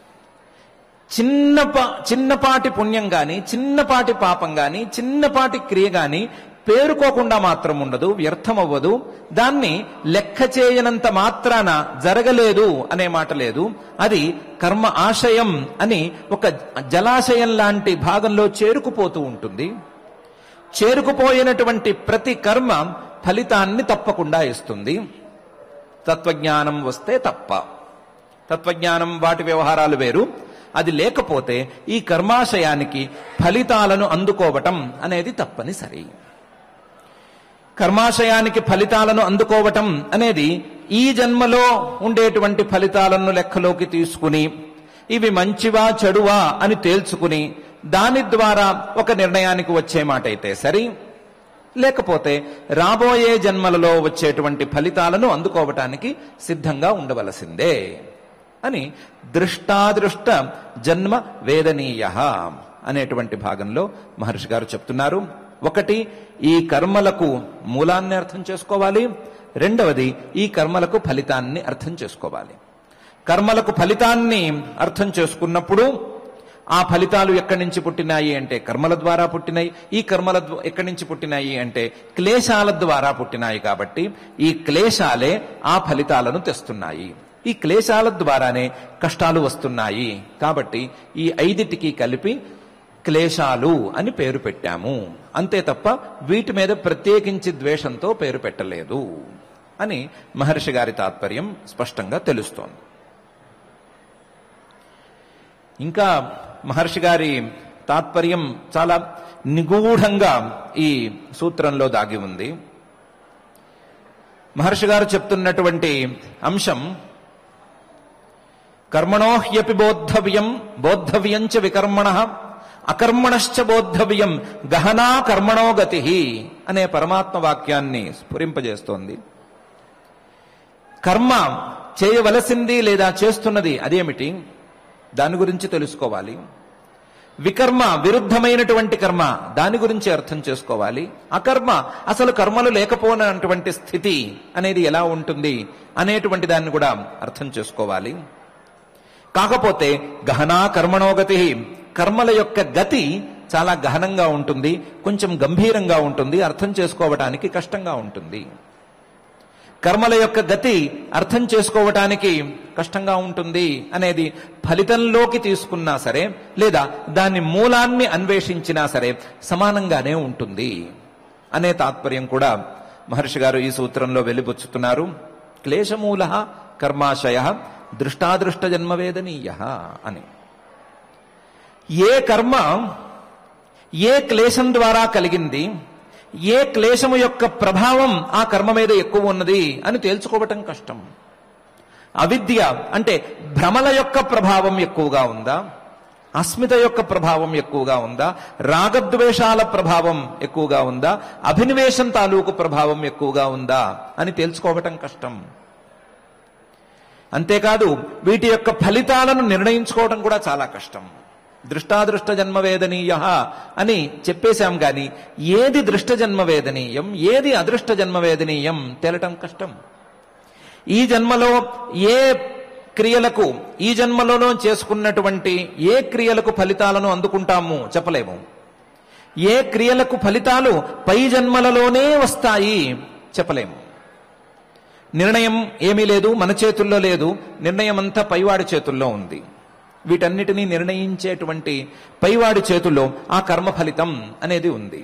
చిన్న చిన్నపాటి పుణ్యం గాని చిన్నపాటి పాపం గాని చిన్నపాటి క్రియ గాని పేరుకోకుండా మాత్రం ఉండదు వ్యర్థమవ్వదు దాన్ని లెక్క చేయనంత మాత్రాన జరగలేదు అనే మాట లేదు అది కర్మ ఆశయం అని ఒక జలాశయం లాంటి భాగంలో చేరుకుపోతూ ఉంటుంది చేరుకుపోయినటువంటి ప్రతి కర్మ ఫలితాన్ని తప్పకుండా ఇస్తుంది తత్వజ్ఞానం వస్తే తప్ప తత్వజ్ఞానం వాటి వ్యవహారాలు వేరు అది లేకపోతే ఈ కర్మాశయానికి ఫలితాలను అందుకోవటం అనేది తప్పనిసరి కర్మాశయానికి ఫలితాలను అందుకోవటం అనేది ఈ జన్మలో ఉండేటువంటి ఫలితాలను లెక్కలోకి తీసుకుని ఇవి మంచివా చెడువా అని తేల్చుకుని దాని ద్వారా ఒక నిర్ణయానికి వచ్చే మాట అయితే సరి లేకపోతే రాబోయే జన్మలలో వచ్చేటువంటి ఫలితాలను అందుకోవటానికి సిద్ధంగా ఉండవలసిందే అని దృష్టాదృష్ట జన్మ వేదనీయ అనేటువంటి భాగంలో మహర్షి గారు చెప్తున్నారు ఒకటి ఈ కర్మలకు మూలాన్ని అర్థం చేసుకోవాలి రెండవది ఈ కర్మలకు ఫలితాన్ని అర్థం చేసుకోవాలి కర్మలకు ఫలితాన్ని అర్థం చేసుకున్నప్పుడు ఆ ఫలితాలు ఎక్కడి నుంచి పుట్టినాయి అంటే కర్మల ద్వారా పుట్టినాయి ఈ కర్మల ద్వా- ఎక్కడి నుంచి పుట్టినాయి అంటే క్లేశాల ద్వారా పుట్టినాయి కాబట్టి ఈ క్లేశాలే ఆ ఫలితాలను తెస్తున్నాయి ఈ క్లేశాల ద్వారానే కష్టాలు వస్తున్నాయి కాబట్టి ఈ ఐదిటికి కలిపి క్లేశాలు అని పేరు పెట్టాము అంతే తప్ప వీటి మీద ప్రత్యేకించి ద్వేషంతో పేరు పెట్టలేదు అని మహర్షి గారి తాత్పర్యం స్పష్టంగా తెలుస్తోంది ఇంకా మహర్షి గారి తాత్పర్యం చాలా నిగూఢంగా ఈ సూత్రంలో దాగి ఉంది మహర్షి గారు చెప్తున్నటువంటి అంశం కర్మణోహ్యపి బోద్ధవ్యం బోద్ధవ్యం చ వికర్మణ అకర్మణశ్చ బోద్ధవ్యం గహనా కర్మణో గతి అనే పరమాత్మ వాక్యాన్ని స్ఫురింపజేస్తోంది కర్మ చేయవలసింది లేదా చేస్తున్నది అదేమిటి దాని గురించి తెలుసుకోవాలి వికర్మ విరుద్ధమైనటువంటి కర్మ దాని గురించి అర్థం చేసుకోవాలి అకర్మ అసలు కర్మలు లేకపోయినటువంటి స్థితి అనేది ఎలా ఉంటుంది అనేటువంటి దాన్ని కూడా అర్థం చేసుకోవాలి కాకపోతే గహనా కర్మణోగతి కర్మల యొక్క గతి చాలా గహనంగా ఉంటుంది కొంచెం గంభీరంగా ఉంటుంది అర్థం చేసుకోవటానికి కష్టంగా ఉంటుంది కర్మల యొక్క గతి అర్థం చేసుకోవటానికి కష్టంగా ఉంటుంది అనేది ఫలితంలోకి తీసుకున్నా సరే లేదా దాని మూలాన్ని అన్వేషించినా సరే సమానంగానే ఉంటుంది అనే తాత్పర్యం కూడా మహర్షి గారు ఈ సూత్రంలో వెలిబుచ్చుతున్నారు క్లేశమూల కర్మాశయ దృష్టాదృష్ట జన్మవేదనీయ అని ఏ కర్మ ఏ క్లేశం ద్వారా కలిగింది ఏ క్లేశము యొక్క ప్రభావం ఆ కర్మ మీద ఎక్కువ ఉన్నది అని తేల్చుకోవటం కష్టం అవిద్య అంటే భ్రమల యొక్క ప్రభావం ఎక్కువగా ఉందా అస్మిత యొక్క ప్రభావం ఎక్కువగా ఉందా రాగద్వేషాల ప్రభావం ఎక్కువగా ఉందా అభినివేశం తాలూకు ప్రభావం ఎక్కువగా ఉందా అని తేల్చుకోవటం కష్టం అంతేకాదు వీటి యొక్క ఫలితాలను నిర్ణయించుకోవడం కూడా చాలా కష్టం దృష్టాదృష్ట జన్మవేదనీయ అని చెప్పేశాం గాని ఏది దృష్ట జన్మవేదనీయం ఏది అదృష్ట జన్మవేదనీయం తేలటం కష్టం ఈ జన్మలో ఏ క్రియలకు ఈ జన్మలోనూ చేసుకున్నటువంటి ఏ క్రియలకు ఫలితాలను అందుకుంటాము చెప్పలేము ఏ క్రియలకు ఫలితాలు పై జన్మలలోనే వస్తాయి చెప్పలేము నిర్ణయం ఏమీ లేదు మన చేతుల్లో లేదు నిర్ణయం అంతా పైవాడి చేతుల్లో ఉంది వీటన్నిటినీ నిర్ణయించేటువంటి పైవాడి చేతుల్లో ఆ కర్మ ఫలితం అనేది ఉంది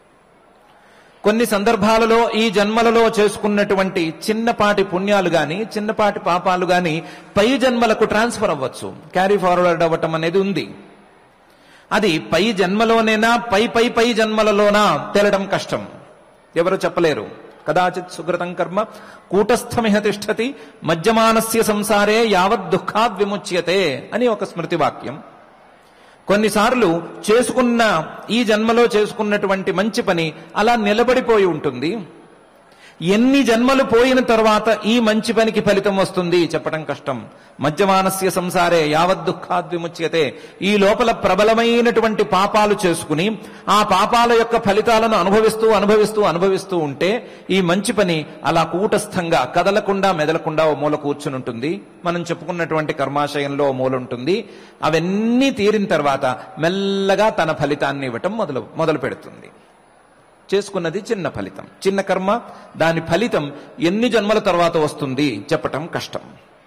కొన్ని సందర్భాలలో ఈ జన్మలలో చేసుకున్నటువంటి చిన్నపాటి పుణ్యాలు గాని చిన్నపాటి పాపాలు గాని పై జన్మలకు ట్రాన్స్ఫర్ అవ్వచ్చు క్యారీ ఫార్వర్డ్ అవ్వటం అనేది ఉంది అది పై జన్మలోనేనా పై పై పై జన్మలలోనా తేలడం కష్టం ఎవరు చెప్పలేరు కదాచిత్ సుకృతం కర్మ కూటస్థమిహ తిష్టతి మధ్యమానస్య సంసారే యావత్ దుఃఖాద్ విముచ్యతే అని ఒక స్మృతి వాక్యం కొన్నిసార్లు చేసుకున్న ఈ జన్మలో చేసుకున్నటువంటి మంచి పని అలా నిలబడిపోయి ఉంటుంది ఎన్ని జన్మలు పోయిన తర్వాత ఈ మంచి పనికి ఫలితం వస్తుంది చెప్పడం కష్టం మధ్యమానస్య సంసారే యావత్ దుఃఖాద్ విముచ్యతే ఈ లోపల ప్రబలమైనటువంటి పాపాలు చేసుకుని ఆ పాపాల యొక్క ఫలితాలను అనుభవిస్తూ అనుభవిస్తూ అనుభవిస్తూ ఉంటే ఈ మంచి పని అలా కూటస్థంగా కదలకుండా మెదలకుండా ఓ మూల కూర్చుని ఉంటుంది మనం చెప్పుకున్నటువంటి కర్మాశయంలో ఓ మూల ఉంటుంది అవన్నీ తీరిన తర్వాత మెల్లగా తన ఫలితాన్ని ఇవ్వటం మొదలు మొదలు పెడుతుంది చేసుకున్నది చిన్న ఫలితం చిన్న కర్మ దాని ఫలితం ఎన్ని జన్మల తర్వాత వస్తుంది చెప్పటం కష్టం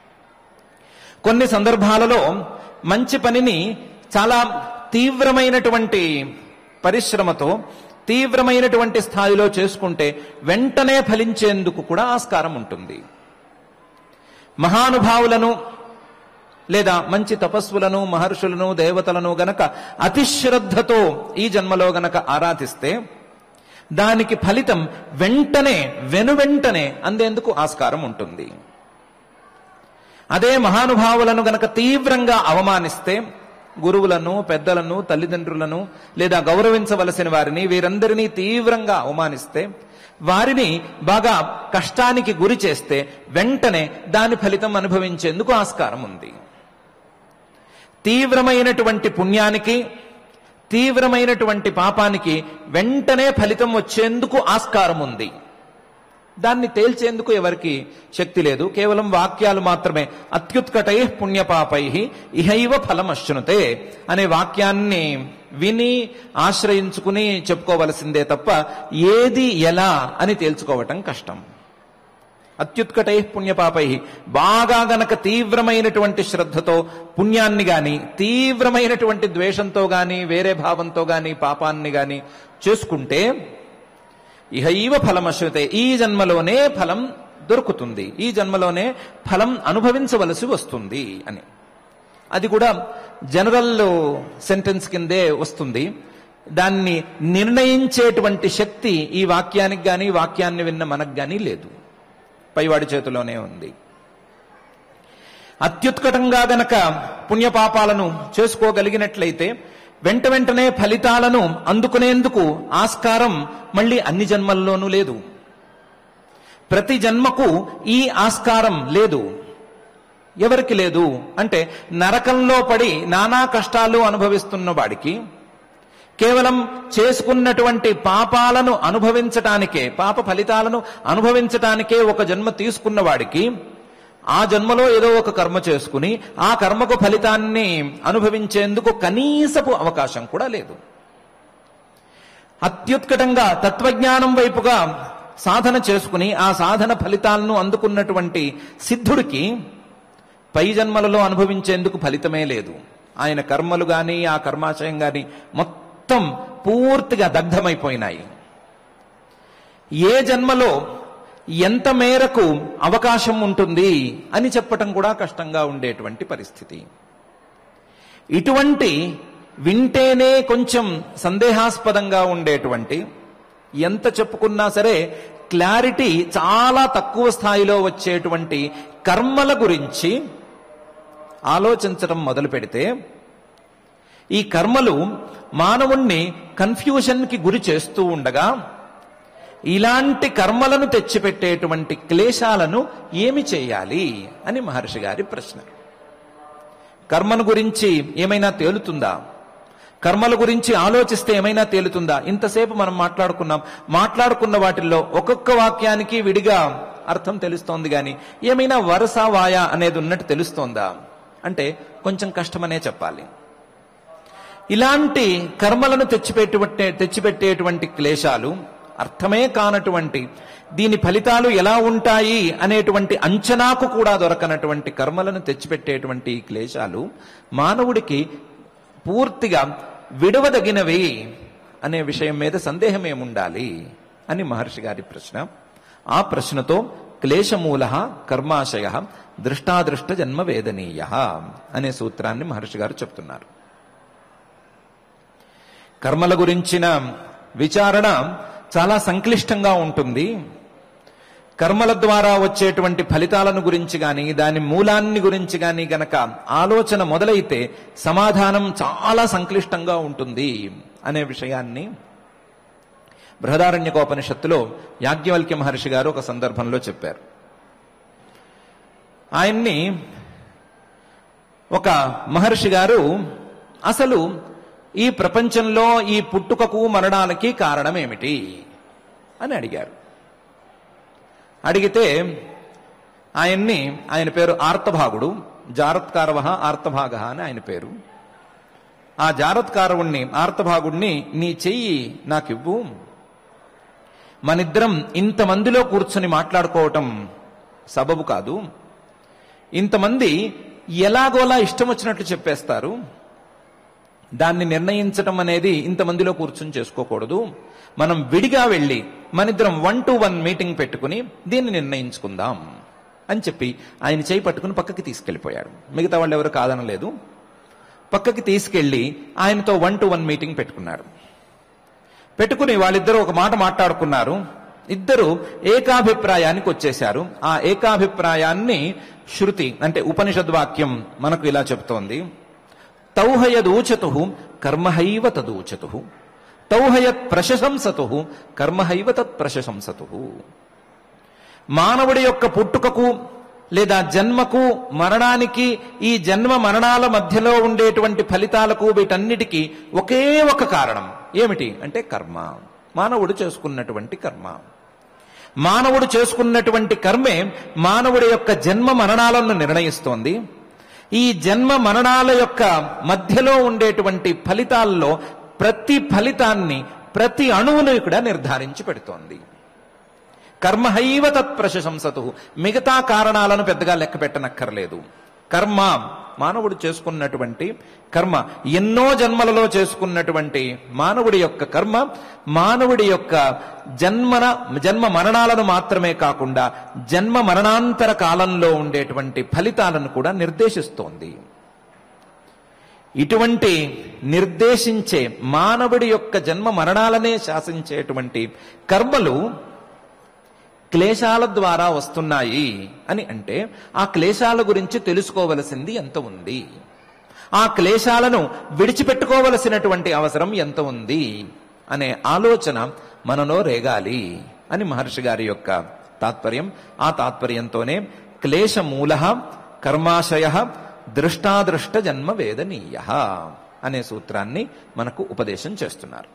కొన్ని సందర్భాలలో మంచి పనిని చాలా తీవ్రమైనటువంటి పరిశ్రమతో తీవ్రమైనటువంటి స్థాయిలో చేసుకుంటే వెంటనే ఫలించేందుకు కూడా ఆస్కారం ఉంటుంది మహానుభావులను లేదా మంచి తపస్సులను మహర్షులను దేవతలను గనక అతిశ్రద్ధతో ఈ జన్మలో గనక ఆరాధిస్తే దానికి ఫలితం వెంటనే వెనువెంటనే అందేందుకు ఆస్కారం ఉంటుంది అదే మహానుభావులను గనక తీవ్రంగా అవమానిస్తే గురువులను పెద్దలను తల్లిదండ్రులను లేదా గౌరవించవలసిన వారిని వీరందరినీ తీవ్రంగా అవమానిస్తే వారిని బాగా కష్టానికి గురి చేస్తే వెంటనే దాని ఫలితం అనుభవించేందుకు ఆస్కారం ఉంది తీవ్రమైనటువంటి పుణ్యానికి తీవ్రమైనటువంటి పాపానికి వెంటనే ఫలితం వచ్చేందుకు ఆస్కారం ఉంది దాన్ని తేల్చేందుకు ఎవరికి శక్తి లేదు కేవలం వాక్యాలు మాత్రమే అత్యుత్కటై పుణ్యపాపై ఇహైవ ఫలమశ్నుతే అనే వాక్యాన్ని విని ఆశ్రయించుకుని చెప్పుకోవలసిందే తప్ప ఏది ఎలా అని తేల్చుకోవటం కష్టం అత్యుత్కటై పుణ్యపాపై బాగా గనక తీవ్రమైనటువంటి శ్రద్ధతో పుణ్యాన్ని గాని తీవ్రమైనటువంటి ద్వేషంతో గాని వేరే భావంతో గాని పాపాన్ని గాని చేసుకుంటే ఇహైవ ఫలమశ్రుతే ఈ జన్మలోనే ఫలం దొరుకుతుంది ఈ జన్మలోనే ఫలం అనుభవించవలసి వస్తుంది అని అది కూడా జనరల్ సెంటెన్స్ కిందే వస్తుంది దాన్ని నిర్ణయించేటువంటి శక్తి ఈ వాక్యానికి గాని వాక్యాన్ని విన్న మనకు గాని లేదు పైవాడి చేతిలోనే ఉంది అత్యుత్కటంగా గనక పుణ్యపాపాలను చేసుకోగలిగినట్లయితే వెంట వెంటనే ఫలితాలను అందుకునేందుకు ఆస్కారం మళ్ళీ అన్ని జన్మల్లోనూ లేదు ప్రతి జన్మకు ఈ ఆస్కారం లేదు ఎవరికి లేదు అంటే నరకంలో పడి నానా కష్టాలు అనుభవిస్తున్న వాడికి కేవలం చేసుకున్నటువంటి పాపాలను అనుభవించటానికే పాప ఫలితాలను అనుభవించటానికే ఒక జన్మ తీసుకున్న వాడికి ఆ జన్మలో ఏదో ఒక కర్మ చేసుకుని ఆ కర్మకు ఫలితాన్ని అనుభవించేందుకు కనీసపు అవకాశం కూడా లేదు అత్యుత్కటంగా తత్వజ్ఞానం వైపుగా సాధన చేసుకుని ఆ సాధన ఫలితాలను అందుకున్నటువంటి సిద్ధుడికి పై జన్మలలో అనుభవించేందుకు ఫలితమే లేదు ఆయన కర్మలు గాని ఆ కర్మాశయం గాని మొత్తం పూర్తిగా దగ్ధమైపోయినాయి ఏ జన్మలో ఎంత మేరకు అవకాశం ఉంటుంది అని చెప్పటం కూడా కష్టంగా ఉండేటువంటి పరిస్థితి ఇటువంటి వింటేనే కొంచెం సందేహాస్పదంగా ఉండేటువంటి ఎంత చెప్పుకున్నా సరే క్లారిటీ చాలా తక్కువ స్థాయిలో వచ్చేటువంటి కర్మల గురించి ఆలోచించడం మొదలు పెడితే ఈ కర్మలు మానవుణ్ణి కన్ఫ్యూజన్కి గురి చేస్తూ ఉండగా ఇలాంటి కర్మలను తెచ్చిపెట్టేటువంటి క్లేశాలను ఏమి చేయాలి అని మహర్షి గారి ప్రశ్న కర్మను గురించి ఏమైనా తేలుతుందా కర్మల గురించి ఆలోచిస్తే ఏమైనా తేలుతుందా ఇంతసేపు మనం మాట్లాడుకున్నాం మాట్లాడుకున్న వాటిల్లో ఒక్కొక్క వాక్యానికి విడిగా అర్థం తెలుస్తోంది గాని ఏమైనా వరస వాయ అనేది ఉన్నట్టు తెలుస్తోందా అంటే కొంచెం కష్టమనే చెప్పాలి ఇలాంటి కర్మలను తెచ్చిపెట్టే తెచ్చిపెట్టేటువంటి క్లేశాలు అర్థమే కానటువంటి దీని ఫలితాలు ఎలా ఉంటాయి అనేటువంటి అంచనాకు కూడా దొరకనటువంటి కర్మలను తెచ్చిపెట్టేటువంటి ఈ క్లేశాలు మానవుడికి పూర్తిగా విడవదగినవి అనే విషయం మీద సందేహం ఏముండాలి అని మహర్షి గారి ప్రశ్న ఆ ప్రశ్నతో క్లేశమూల కర్మాశయ దృష్టాదృష్ట జన్మ వేదనీయ అనే సూత్రాన్ని మహర్షి గారు చెప్తున్నారు కర్మల గురించిన విచారణ చాలా సంక్లిష్టంగా ఉంటుంది కర్మల ద్వారా వచ్చేటువంటి ఫలితాలను గురించి గాని దాని మూలాన్ని గురించి గాని గనక ఆలోచన మొదలైతే సమాధానం చాలా సంక్లిష్టంగా ఉంటుంది అనే విషయాన్ని బృహదారణ్యకోపనిషత్తులో యాజ్ఞవల్క్య మహర్షి గారు ఒక సందర్భంలో చెప్పారు ఆయన్ని ఒక మహర్షి గారు అసలు ఈ ప్రపంచంలో ఈ పుట్టుకకు మరణానికి కారణం ఏమిటి అని అడిగారు అడిగితే ఆయన్ని ఆయన పేరు ఆర్తభాగుడు జారత్కారవ ఆర్తభాగ అని ఆయన పేరు ఆ జారత్కారవుణ్ణి ఆర్తభాగుణ్ణి నీ చెయ్యి నాకివ్వు మనిద్దరం ఇంతమందిలో కూర్చొని మాట్లాడుకోవటం సబబు కాదు ఇంతమంది ఎలాగోలా ఇష్టం వచ్చినట్లు చెప్పేస్తారు దాన్ని నిర్ణయించడం అనేది ఇంతమందిలో కూర్చుని చేసుకోకూడదు మనం విడిగా వెళ్ళి మనిద్దరం వన్ టు వన్ మీటింగ్ పెట్టుకుని దీన్ని నిర్ణయించుకుందాం అని చెప్పి ఆయన చేయి పట్టుకుని పక్కకి తీసుకెళ్లిపోయాడు మిగతా వాళ్ళు ఎవరు కాదనలేదు పక్కకి తీసుకెళ్లి ఆయనతో వన్ టు వన్ మీటింగ్ పెట్టుకున్నాడు పెట్టుకుని వాళ్ళిద్దరూ ఒక మాట మాట్లాడుకున్నారు ఇద్దరు ఏకాభిప్రాయానికి వచ్చేశారు ఆ ఏకాభిప్రాయాన్ని శృతి అంటే ఉపనిషద్ వాక్యం మనకు ఇలా చెప్తోంది తౌహయదూచతు కర్మహైవ తదూచతు తౌహయత్ ప్రశంసతు కర్మహైవ తత్ ప్రశంసతు మానవుడి యొక్క పుట్టుకకు లేదా జన్మకు మరణానికి ఈ జన్మ మరణాల మధ్యలో ఉండేటువంటి ఫలితాలకు వీటన్నిటికీ ఒకే ఒక కారణం ఏమిటి అంటే కర్మ మానవుడు చేసుకున్నటువంటి కర్మ మానవుడు చేసుకున్నటువంటి కర్మే మానవుడి యొక్క జన్మ మరణాలను నిర్ణయిస్తోంది ఈ జన్మ మరణాల యొక్క మధ్యలో ఉండేటువంటి ఫలితాల్లో ప్రతి ఫలితాన్ని ప్రతి అణువును ఇక్కడ నిర్ధారించి పెడుతోంది కర్మహైవ తత్ ప్రశంసతు మిగతా కారణాలను పెద్దగా లెక్క పెట్టనక్కర్లేదు కర్మ మానవుడు చేసుకున్నటువంటి కర్మ ఎన్నో జన్మలలో చేసుకున్నటువంటి మానవుడి యొక్క కర్మ మానవుడి యొక్క జన్మన జన్మ మరణాలను మాత్రమే కాకుండా జన్మ మరణాంతర కాలంలో ఉండేటువంటి ఫలితాలను కూడా నిర్దేశిస్తోంది ఇటువంటి నిర్దేశించే మానవుడి యొక్క జన్మ మరణాలనే శాసించేటువంటి కర్మలు క్లేశాల ద్వారా వస్తున్నాయి అని అంటే ఆ క్లేశాల గురించి తెలుసుకోవలసింది ఎంత ఉంది ఆ క్లేశాలను విడిచిపెట్టుకోవలసినటువంటి అవసరం ఎంత ఉంది అనే ఆలోచన మనలో రేగాలి అని మహర్షి గారి యొక్క తాత్పర్యం ఆ తాత్పర్యంతోనే క్లేశమూల కర్మాశయ దృష్టాదృష్ట జన్మ వేదనీయ అనే సూత్రాన్ని మనకు ఉపదేశం చేస్తున్నారు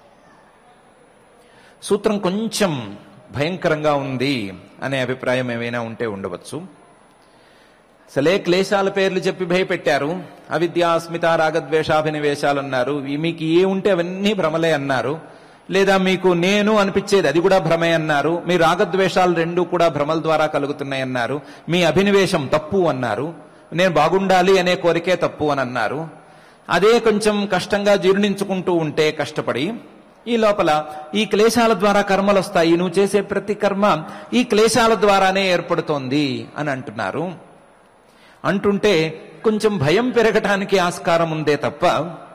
సూత్రం కొంచెం భయంకరంగా ఉంది అనే అభిప్రాయం ఏమైనా ఉంటే ఉండవచ్చు అసలే క్లేశాల పేర్లు చెప్పి భయపెట్టారు అవిద్య అస్మిత రాగద్వేషాభినివేశాలు అన్నారు ఈ మీకు ఏ ఉంటే అవన్నీ భ్రమలే అన్నారు లేదా మీకు నేను అనిపించేది అది కూడా భ్రమే అన్నారు మీ రాగద్వేషాలు రెండు కూడా భ్రమల ద్వారా కలుగుతున్నాయి అన్నారు మీ అభినివేశం తప్పు అన్నారు నేను బాగుండాలి అనే కోరికే తప్పు అని అన్నారు అదే కొంచెం కష్టంగా జీర్ణించుకుంటూ ఉంటే కష్టపడి ఈ లోపల ఈ క్లేశాల ద్వారా కర్మలు వస్తాయి నువ్వు చేసే ప్రతి కర్మ ఈ క్లేశాల ద్వారానే ఏర్పడుతోంది అని అంటున్నారు అంటుంటే కొంచెం భయం పెరగటానికి ఆస్కారం ఉందే తప్ప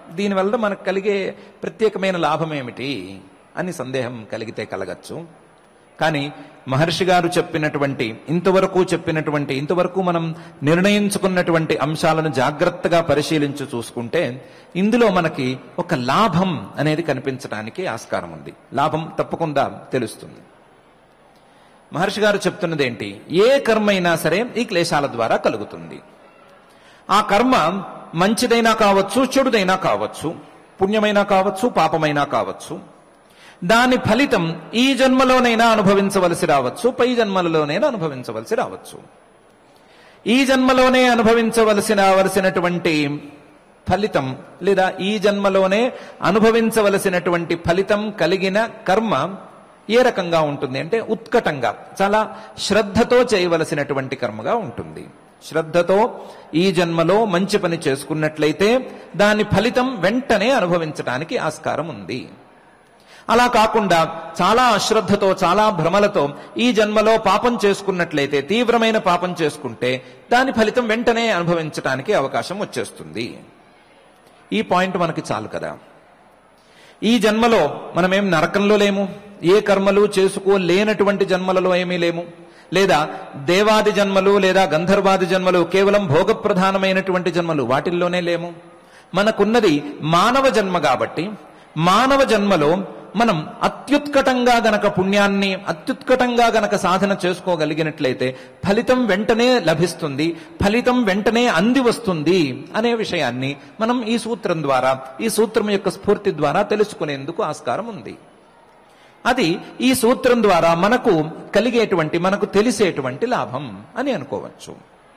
దీనివల్ల మనకు కలిగే ప్రత్యేకమైన లాభం ఏమిటి అని సందేహం కలిగితే కలగచ్చు కానీ మహర్షి గారు చెప్పినటువంటి ఇంతవరకు చెప్పినటువంటి ఇంతవరకు మనం నిర్ణయించుకున్నటువంటి అంశాలను జాగ్రత్తగా పరిశీలించి చూసుకుంటే ఇందులో మనకి ఒక లాభం అనేది కనిపించడానికి ఆస్కారం ఉంది లాభం తప్పకుండా తెలుస్తుంది మహర్షి గారు చెప్తున్నది ఏంటి ఏ కర్మ అయినా సరే ఈ క్లేశాల ద్వారా కలుగుతుంది ఆ కర్మ మంచిదైనా కావచ్చు చెడుదైనా కావచ్చు పుణ్యమైనా కావచ్చు పాపమైనా కావచ్చు దాని ఫలితం ఈ జన్మలోనైనా అనుభవించవలసి రావచ్చు పై జన్మలలోనైనా అనుభవించవలసి రావచ్చు ఈ జన్మలోనే అనుభవించవలసిన వలసినటువంటి ఫలితం లేదా ఈ జన్మలోనే అనుభవించవలసినటువంటి ఫలితం కలిగిన కర్మ ఏ రకంగా ఉంటుంది అంటే ఉత్కటంగా చాలా శ్రద్ధతో చేయవలసినటువంటి కర్మగా ఉంటుంది శ్రద్ధతో ఈ జన్మలో మంచి పని చేసుకున్నట్లయితే దాని ఫలితం వెంటనే అనుభవించడానికి ఆస్కారం ఉంది అలా కాకుండా చాలా అశ్రద్ధతో చాలా భ్రమలతో ఈ జన్మలో పాపం చేసుకున్నట్లయితే తీవ్రమైన పాపం చేసుకుంటే దాని ఫలితం వెంటనే అనుభవించడానికి అవకాశం వచ్చేస్తుంది ఈ పాయింట్ మనకి చాలు కదా ఈ జన్మలో మనమేం నరకంలో లేము ఏ కర్మలు చేసుకోలేనటువంటి జన్మలలో ఏమీ లేము లేదా దేవాది జన్మలు లేదా గంధర్వాది జన్మలు కేవలం భోగప్రధానమైనటువంటి జన్మలు వాటిల్లోనే లేము మనకున్నది మానవ జన్మ కాబట్టి మానవ జన్మలో మనం అత్యుత్కటంగా గనక పుణ్యాన్ని అత్యుత్కటంగా గనక సాధన చేసుకోగలిగినట్లయితే ఫలితం వెంటనే లభిస్తుంది ఫలితం వెంటనే అంది వస్తుంది అనే విషయాన్ని మనం ఈ సూత్రం ద్వారా ఈ సూత్రం యొక్క స్ఫూర్తి ద్వారా తెలుసుకునేందుకు ఆస్కారం ఉంది అది ఈ సూత్రం ద్వారా మనకు కలిగేటువంటి మనకు తెలిసేటువంటి లాభం అని అనుకోవచ్చు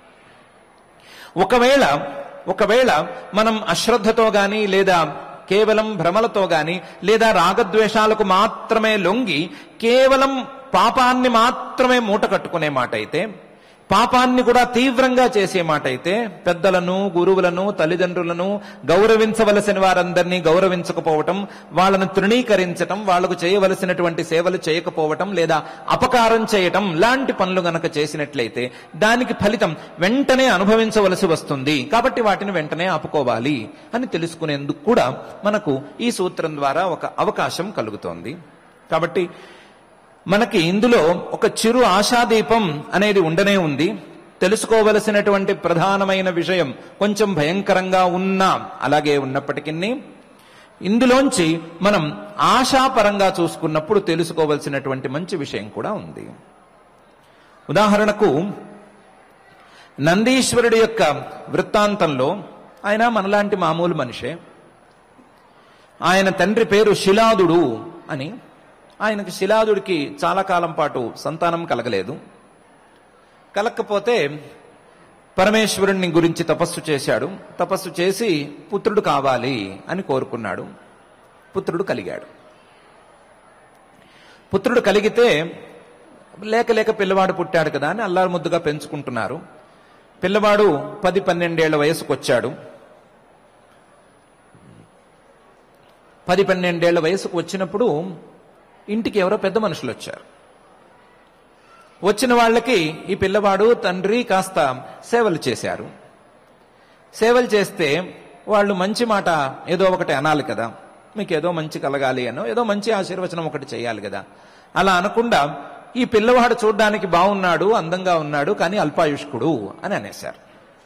ఒకవేళ ఒకవేళ మనం అశ్రద్ధతో గాని లేదా కేవలం భ్రమలతో గాని లేదా రాగద్వేషాలకు మాత్రమే లొంగి కేవలం పాపాన్ని మాత్రమే మూట కట్టుకునే మాట అయితే పాపాన్ని కూడా తీవ్రంగా చేసే మాట అయితే పెద్దలను గురువులను తల్లిదండ్రులను గౌరవించవలసిన వారందరినీ గౌరవించకపోవటం వాళ్ళను తృణీకరించటం వాళ్లకు చేయవలసినటువంటి సేవలు చేయకపోవటం లేదా అపకారం చేయటం లాంటి పనులు గనక చేసినట్లయితే దానికి ఫలితం వెంటనే అనుభవించవలసి వస్తుంది కాబట్టి వాటిని వెంటనే ఆపుకోవాలి అని తెలుసుకునేందుకు కూడా మనకు ఈ సూత్రం ద్వారా ఒక అవకాశం కలుగుతోంది కాబట్టి మనకి ఇందులో ఒక చిరు ఆశాదీపం అనేది ఉండనే ఉంది తెలుసుకోవలసినటువంటి ప్రధానమైన విషయం కొంచెం భయంకరంగా ఉన్నా అలాగే ఉన్నప్పటికీ ఇందులోంచి మనం ఆశాపరంగా చూసుకున్నప్పుడు తెలుసుకోవలసినటువంటి మంచి విషయం కూడా ఉంది ఉదాహరణకు నందీశ్వరుడి యొక్క వృత్తాంతంలో ఆయన మనలాంటి మామూలు మనిషే ఆయన తండ్రి పేరు శిలాదుడు అని ఆయనకు శిలాదుడికి చాలా కాలం పాటు సంతానం కలగలేదు కలగకపోతే పరమేశ్వరుణ్ణి గురించి తపస్సు చేశాడు తపస్సు చేసి పుత్రుడు కావాలి అని కోరుకున్నాడు పుత్రుడు కలిగాడు పుత్రుడు కలిగితే లేక లేక పిల్లవాడు పుట్టాడు కదా అని అల్లారు ముద్దుగా పెంచుకుంటున్నారు పిల్లవాడు పది పన్నెండేళ్ల వయసుకు వచ్చాడు పది పన్నెండేళ్ల వయసుకు వచ్చినప్పుడు ఇంటికి ఎవరో పెద్ద మనుషులు వచ్చారు వచ్చిన వాళ్ళకి ఈ పిల్లవాడు తండ్రి కాస్త సేవలు చేశారు సేవలు చేస్తే వాళ్ళు మంచి మాట ఏదో ఒకటి అనాలి కదా మీకు ఏదో మంచి కలగాలి అనో ఏదో మంచి ఆశీర్వచనం ఒకటి చేయాలి కదా అలా అనకుండా ఈ పిల్లవాడు చూడ్డానికి బాగున్నాడు అందంగా ఉన్నాడు కానీ అల్పాయుష్కుడు అని అనేశారు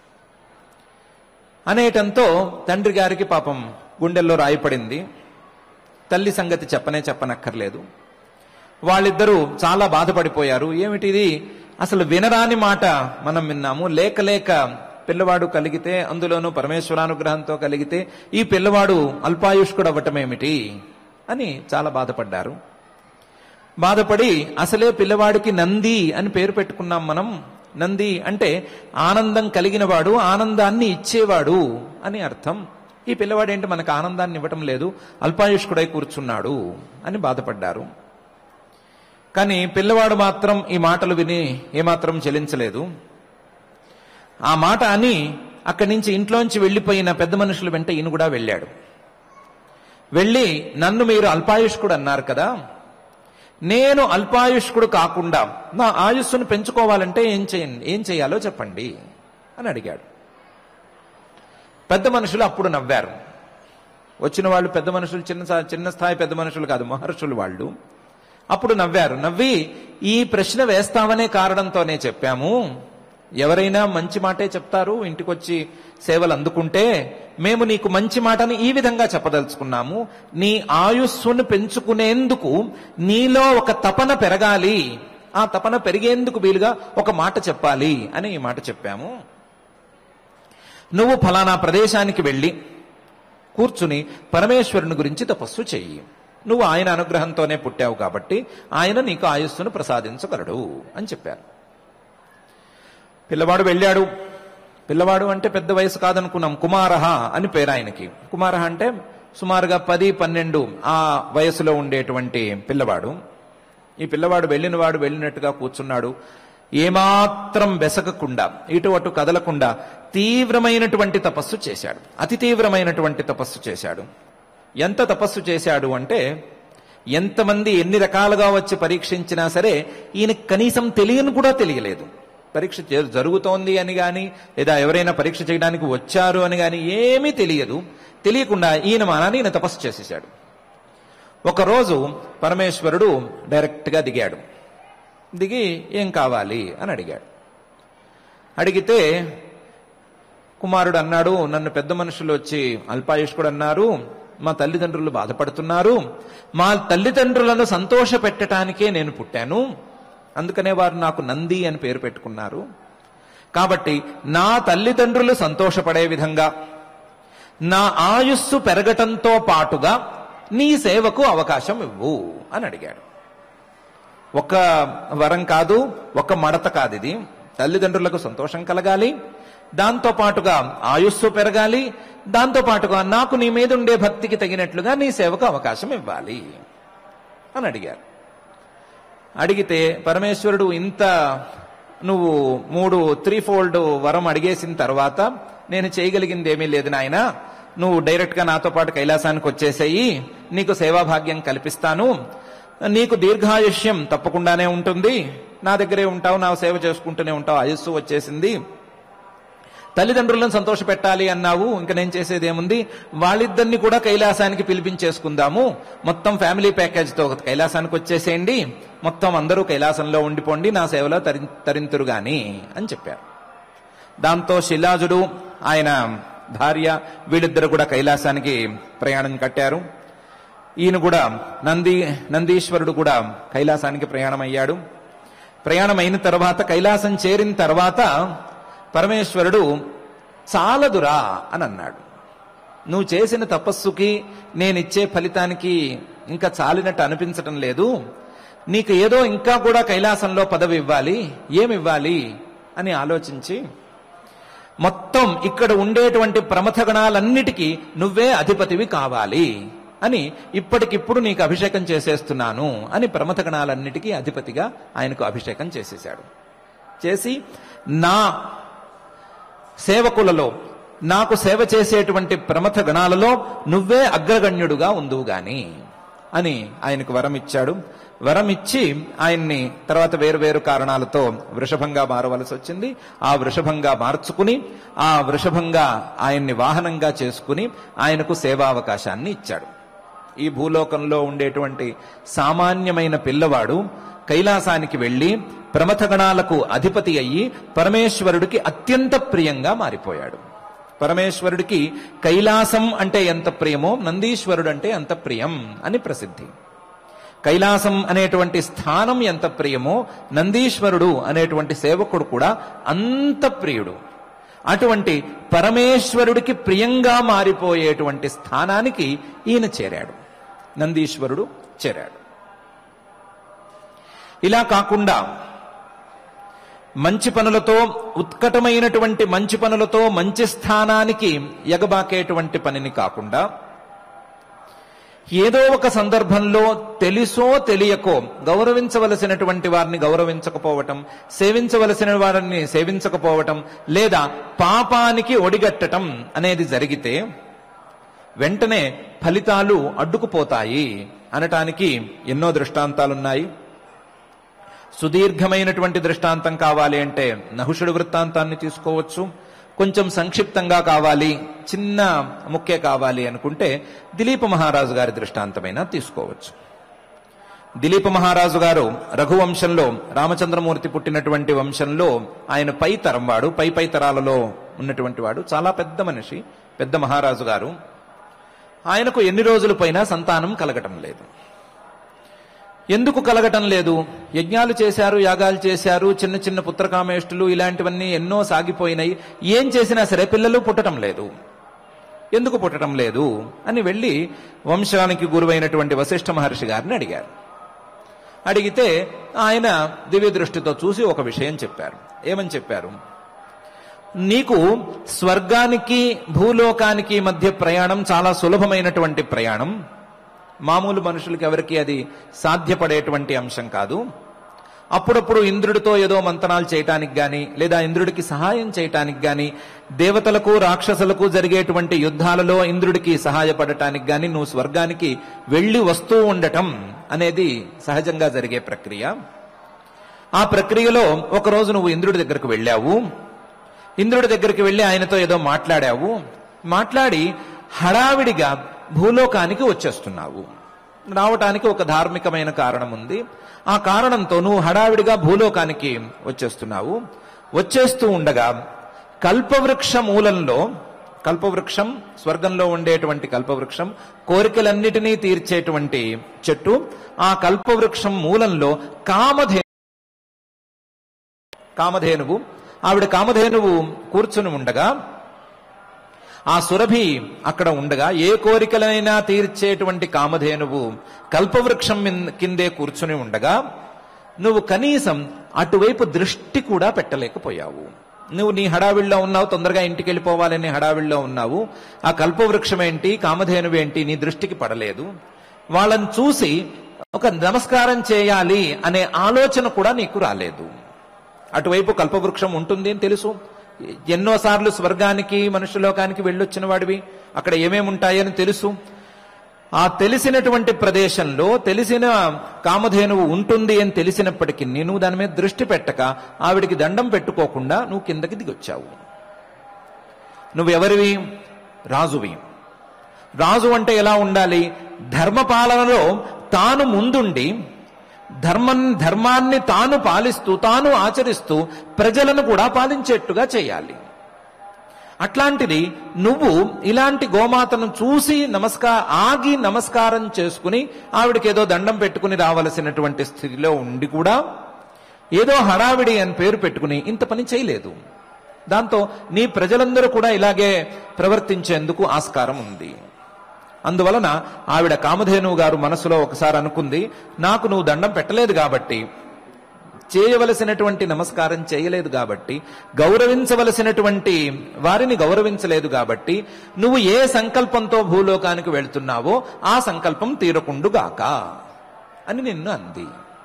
అనేటంతో తండ్రి గారికి పాపం గుండెల్లో రాయిపడింది తల్లి సంగతి చెప్పనే చెప్పనక్కర్లేదు వాళ్ళిద్దరూ చాలా బాధపడిపోయారు ఏమిటిది అసలు వినరాని మాట మనం విన్నాము లేక లేక పిల్లవాడు కలిగితే అందులోనూ పరమేశ్వరానుగ్రహంతో కలిగితే ఈ పిల్లవాడు అల్పాయుష్కుడు అవ్వటమేమిటి అని చాలా బాధపడ్డారు బాధపడి అసలే పిల్లవాడికి నంది అని పేరు పెట్టుకున్నాం మనం నంది అంటే ఆనందం కలిగినవాడు ఆనందాన్ని ఇచ్చేవాడు అని అర్థం ఈ పిల్లవాడు ఏంటి మనకు ఆనందాన్ని ఇవ్వటం లేదు అల్పాయుష్కుడై కూర్చున్నాడు అని బాధపడ్డారు కానీ పిల్లవాడు మాత్రం ఈ మాటలు విని ఏమాత్రం చెలించలేదు ఆ మాట అని అక్కడి నుంచి ఇంట్లోంచి వెళ్ళిపోయిన పెద్ద మనుషుల వెంట ఈయన కూడా వెళ్ళాడు వెళ్ళి నన్ను మీరు అల్పాయుష్కుడు అన్నారు కదా నేను అల్పాయుష్కుడు కాకుండా నా ఆయుస్సును పెంచుకోవాలంటే ఏం చేయండి ఏం చేయాలో చెప్పండి అని అడిగాడు పెద్ద మనుషులు అప్పుడు నవ్వారు వచ్చిన వాళ్ళు పెద్ద మనుషులు చిన్న స్థా- చిన్న స్థాయి పెద్ద మనుషులు కాదు మహర్షులు వాళ్ళు అప్పుడు నవ్వారు నవ్వి ఈ ప్రశ్న వేస్తామనే కారణంతోనే చెప్పాము ఎవరైనా మంచి మాటే చెప్తారు ఇంటికొచ్చి సేవలు అందుకుంటే మేము నీకు మంచి మాటని ఈ విధంగా చెప్పదలుచుకున్నాము నీ ఆయుస్సును పెంచుకునేందుకు నీలో ఒక తపన పెరగాలి ఆ తపన పెరిగేందుకు వీలుగా ఒక మాట చెప్పాలి అని ఈ మాట చెప్పాము నువ్వు ఫలానా ప్రదేశానికి వెళ్ళి కూర్చుని పరమేశ్వరుని గురించి తపస్సు చెయ్యి నువ్వు ఆయన అనుగ్రహంతోనే పుట్టావు కాబట్టి ఆయన నీకు ఆయుస్సును ప్రసాదించగలడు అని చెప్పారు పిల్లవాడు వెళ్ళాడు పిల్లవాడు అంటే పెద్ద వయసు కాదనుకున్నాం కుమారహ అని పేరు ఆయనకి కుమారహ అంటే సుమారుగా పది పన్నెండు ఆ వయసులో ఉండేటువంటి పిల్లవాడు ఈ పిల్లవాడు వెళ్ళినవాడు వెళ్ళినట్టుగా కూర్చున్నాడు ఏమాత్రం బెసకకుండా ఇటు అటు కదలకుండా తీవ్రమైనటువంటి తపస్సు చేశాడు అతి తీవ్రమైనటువంటి తపస్సు చేశాడు ఎంత తపస్సు చేశాడు అంటే ఎంతమంది ఎన్ని రకాలుగా వచ్చి పరీక్షించినా సరే ఈయన కనీసం తెలియని కూడా తెలియలేదు పరీక్ష చే- జరుగుతోంది అని గాని లేదా ఎవరైనా పరీక్ష చేయడానికి వచ్చారు అని గాని ఏమీ తెలియదు తెలియకుండా ఈయన మానాన్ని ఈయన తపస్సు చేసేశాడు ఒకరోజు పరమేశ్వరుడు డైరెక్ట్గా దిగాడు దిగి ఏం కావాలి అని అడిగాడు అడిగితే కుమారుడు అన్నాడు నన్ను పెద్ద మనుషులు వచ్చి అల్పాయుష్కుడు అన్నారు మా తల్లిదండ్రులు బాధపడుతున్నారు మా తల్లిదండ్రులను సంతోష పెట్టడానికే నేను పుట్టాను అందుకనే వారు నాకు నంది అని పేరు పెట్టుకున్నారు కాబట్టి నా తల్లిదండ్రులు సంతోషపడే విధంగా నా ఆయుస్సు పెరగటంతో పాటుగా నీ సేవకు అవకాశం ఇవ్వు అని అడిగాడు ఒక వరం కాదు ఒక మడత కాదు ఇది తల్లిదండ్రులకు సంతోషం కలగాలి దాంతో పాటుగా ఆయుస్సు పెరగాలి దాంతో పాటుగా నాకు నీ మీద ఉండే భక్తికి తగినట్లుగా నీ సేవకు అవకాశం ఇవ్వాలి అని అడిగారు అడిగితే పరమేశ్వరుడు ఇంత నువ్వు మూడు త్రీ ఫోల్డ్ వరం అడిగేసిన తర్వాత నేను చేయగలిగింది ఏమీ లేదు నాయన నువ్వు డైరెక్ట్ గా నాతో పాటు కైలాసానికి వచ్చేసేయి నీకు సేవాభాగ్యం కల్పిస్తాను నీకు దీర్ఘాయుష్యం తప్పకుండానే ఉంటుంది నా దగ్గరే ఉంటావు నా సేవ చేసుకుంటూనే ఉంటావు ఆయుస్సు వచ్చేసింది తల్లిదండ్రులను సంతోష పెట్టాలి అన్నావు ఇంకా నేను చేసేది ఏముంది వాళ్ళిద్దరిని కూడా కైలాసానికి పిలిపించేసుకుందాము మొత్తం ఫ్యామిలీ ప్యాకేజ్ తో కైలాసానికి వచ్చేసేయండి మొత్తం అందరూ కైలాసంలో ఉండిపోండి నా సేవలో తరి తరింతురు గాని అని చెప్పారు దాంతో శిలాజుడు ఆయన భార్య వీళ్ళిద్దరు కూడా కైలాసానికి ప్రయాణం కట్టారు ఈయన కూడా నంది నందీశ్వరుడు కూడా కైలాసానికి ప్రయాణం అయ్యాడు ప్రయాణం అయిన తర్వాత కైలాసం చేరిన తర్వాత పరమేశ్వరుడు చాలదురా అని అన్నాడు నువ్వు చేసిన తపస్సుకి నేనిచ్చే ఫలితానికి ఇంకా చాలినట్టు అనిపించటం లేదు నీకు ఏదో ఇంకా కూడా కైలాసంలో పదవి ఇవ్వాలి ఏమివ్వాలి అని ఆలోచించి మొత్తం ఇక్కడ ఉండేటువంటి ప్రమథగణాలన్నిటికీ నువ్వే అధిపతివి కావాలి అని ఇప్పటికిప్పుడు నీకు అభిషేకం చేసేస్తున్నాను అని ప్రమథగణాలన్నిటికీ అధిపతిగా ఆయనకు అభిషేకం చేసేశాడు చేసి నా సేవకులలో నాకు సేవ చేసేటువంటి ప్రమథ గణాలలో నువ్వే అగ్రగణ్యుడుగా ఉందువు గాని అని ఆయనకు వరం ఇచ్చాడు వరం ఇచ్చి ఆయన్ని తర్వాత వేరు వేరు కారణాలతో వృషభంగా మారవలసి వచ్చింది ఆ వృషభంగా మార్చుకుని ఆ వృషభంగా ఆయన్ని వాహనంగా చేసుకుని ఆయనకు సేవావకాశాన్ని ఇచ్చాడు ఈ భూలోకంలో ఉండేటువంటి సామాన్యమైన పిల్లవాడు కైలాసానికి వెళ్లి ప్రమథగణాలకు అధిపతి అయ్యి పరమేశ్వరుడికి అత్యంత ప్రియంగా మారిపోయాడు పరమేశ్వరుడికి కైలాసం అంటే ఎంత ప్రియమో నందీశ్వరుడు అంటే అంత ప్రియం అని ప్రసిద్ధి కైలాసం అనేటువంటి స్థానం ఎంత ప్రియమో నందీశ్వరుడు అనేటువంటి సేవకుడు కూడా అంత ప్రియుడు అటువంటి పరమేశ్వరుడికి ప్రియంగా మారిపోయేటువంటి స్థానానికి ఈయన చేరాడు నందీశ్వరుడు చేరాడు ఇలా కాకుండా మంచి పనులతో ఉత్కటమైనటువంటి మంచి పనులతో మంచి స్థానానికి ఎగబాకేటువంటి పనిని కాకుండా ఏదో ఒక సందర్భంలో తెలుసో తెలియకో గౌరవించవలసినటువంటి వారిని గౌరవించకపోవటం సేవించవలసిన వారిని సేవించకపోవటం లేదా పాపానికి ఒడిగట్టటం అనేది జరిగితే వెంటనే ఫలితాలు అడ్డుకుపోతాయి అనటానికి ఎన్నో దృష్టాంతాలున్నాయి సుదీర్ఘమైనటువంటి దృష్టాంతం కావాలి అంటే నహుషుడు వృత్తాంతాన్ని తీసుకోవచ్చు కొంచెం సంక్షిప్తంగా కావాలి చిన్న ముఖ్య కావాలి అనుకుంటే దిలీప మహారాజు గారి దృష్టాంతమైన తీసుకోవచ్చు దిలీప మహారాజు గారు రఘువంశంలో రామచంద్రమూర్తి పుట్టినటువంటి వంశంలో ఆయన పై తరం వాడు పై పై తరాలలో ఉన్నటువంటి వాడు చాలా పెద్ద మనిషి పెద్ద మహారాజు గారు ఆయనకు ఎన్ని రోజుల పైన సంతానం కలగటం లేదు ఎందుకు కలగటం లేదు యజ్ఞాలు చేశారు యాగాలు చేశారు చిన్న చిన్న పుత్రకామేష్టులు ఇలాంటివన్నీ ఎన్నో సాగిపోయినాయి ఏం చేసినా సరే పిల్లలు పుట్టడం లేదు ఎందుకు పుట్టడం లేదు అని వెళ్ళి వంశానికి గురువైనటువంటి వశిష్ఠ మహర్షి గారిని అడిగారు అడిగితే ఆయన దివ్య దృష్టితో చూసి ఒక విషయం చెప్పారు ఏమని చెప్పారు నీకు స్వర్గానికి భూలోకానికి మధ్య ప్రయాణం చాలా సులభమైనటువంటి ప్రయాణం మామూలు మనుషులకి ఎవరికి అది సాధ్యపడేటువంటి అంశం కాదు అప్పుడప్పుడు ఇంద్రుడితో ఏదో మంతనాలు చేయటానికి గాని లేదా ఇంద్రుడికి సహాయం చేయటానికి గాని దేవతలకు రాక్షసులకు జరిగేటువంటి యుద్ధాలలో ఇంద్రుడికి సహాయపడటానికి గాని నువ్వు స్వర్గానికి వెళ్ళి వస్తూ ఉండటం అనేది సహజంగా జరిగే ప్రక్రియ ఆ ప్రక్రియలో ఒకరోజు నువ్వు ఇంద్రుడి దగ్గరకు వెళ్ళావు ఇంద్రుడి దగ్గరికి వెళ్ళి ఆయనతో ఏదో మాట్లాడావు మాట్లాడి హడావిడిగా భూలోకానికి వచ్చేస్తున్నావు రావటానికి ఒక ధార్మికమైన కారణం ఉంది ఆ కారణంతో నువ్వు హడావిడిగా భూలోకానికి వచ్చేస్తున్నావు వచ్చేస్తూ ఉండగా కల్పవృక్ష మూలంలో కల్పవృక్షం స్వర్గంలో ఉండేటువంటి కల్పవృక్షం కోరికలన్నిటినీ తీర్చేటువంటి చెట్టు ఆ కల్పవృక్షం మూలంలో కామధే కామధేనువు ఆవిడ కామధేనువు కూర్చుని ఉండగా ఆ సురభి అక్కడ ఉండగా ఏ కోరికలైనా తీర్చేటువంటి కామధేనువు కల్పవృక్షం మిన్- కిందే కూర్చుని ఉండగా నువ్వు కనీసం అటువైపు దృష్టి కూడా పెట్టలేకపోయావు నువ్వు నీ హడావిడిలో ఉన్నావు తొందరగా ఇంటికి వెళ్ళిపోవాలని హడావిడిలో ఉన్నావు ఆ కల్పవృక్షం ఏంటి కామధేనువు ఏంటి నీ దృష్టికి పడలేదు వాళ్ళని చూసి ఒక నమస్కారం చేయాలి అనే ఆలోచన కూడా నీకు రాలేదు అటువైపు కల్పవృక్షం ఉంటుంది అని తెలుసు ఎన్నోసార్లు స్వర్గానికి మనుష్యలోకానికి వెళ్ళొచ్చిన వాడివి అక్కడ ఏమేమి ఉంటాయని తెలుసు ఆ తెలిసినటువంటి ప్రదేశంలో తెలిసిన కామధేనువు ఉంటుంది అని తెలిసినప్పటికీ నువ్వు దాని మీద దృష్టి పెట్టక ఆవిడికి దండం పెట్టుకోకుండా నువ్వు కిందకి దిగొచ్చావు నువ్వెవరివి రాజువి రాజు అంటే ఎలా ఉండాలి ధర్మపాలనలో తాను ముందుండి ధర్మం ధర్మాన్ని తాను పాలిస్తూ తాను ఆచరిస్తూ ప్రజలను కూడా పాలించేట్టుగా చేయాలి అట్లాంటిది నువ్వు ఇలాంటి గోమాతను చూసి నమస్కా ఆగి నమస్కారం చేసుకుని ఆవిడకి ఏదో దండం పెట్టుకుని రావలసినటువంటి స్థితిలో ఉండి కూడా ఏదో హడావిడి అని పేరు పెట్టుకుని ఇంత పని చేయలేదు దాంతో నీ ప్రజలందరూ కూడా ఇలాగే ప్రవర్తించేందుకు ఆస్కారం ఉంది అందువలన ఆవిడ కామధేనువు గారు మనసులో ఒకసారి అనుకుంది నాకు నువ్వు దండం పెట్టలేదు కాబట్టి చేయవలసినటువంటి నమస్కారం చేయలేదు కాబట్టి గౌరవించవలసినటువంటి వారిని గౌరవించలేదు కాబట్టి నువ్వు ఏ సంకల్పంతో భూలోకానికి వెళ్తున్నావో ఆ సంకల్పం తీరకుండుగాక అని నిన్ను అంది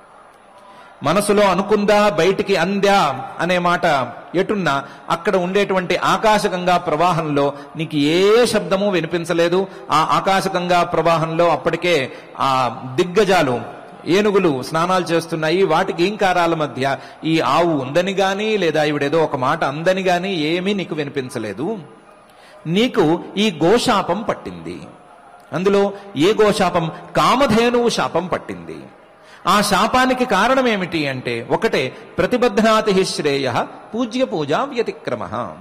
మనసులో అనుకుందా బయటికి అందా అనే మాట ఎటున్నా అక్కడ ఉండేటువంటి ఆకాశగంగా ప్రవాహంలో నీకు ఏ శబ్దము వినిపించలేదు ఆ ఆకాశగంగా ప్రవాహంలో అప్పటికే ఆ దిగ్గజాలు ఏనుగులు స్నానాలు చేస్తున్నాయి వాటికి ఇంకారాల మధ్య ఈ ఆవు ఉందని గాని లేదా ఈవిడేదో ఒక మాట అందని గాని ఏమీ నీకు వినిపించలేదు నీకు ఈ గోశాపం పట్టింది అందులో ఏ గోశాపం కామధేనువు శాపం పట్టింది ఆ శాపానికి కారణం ఏమిటి అంటే ఒకటే ప్రతిబద్ధనాతి శ్రేయ పూజ్య పూజా వ్యతిక్రమ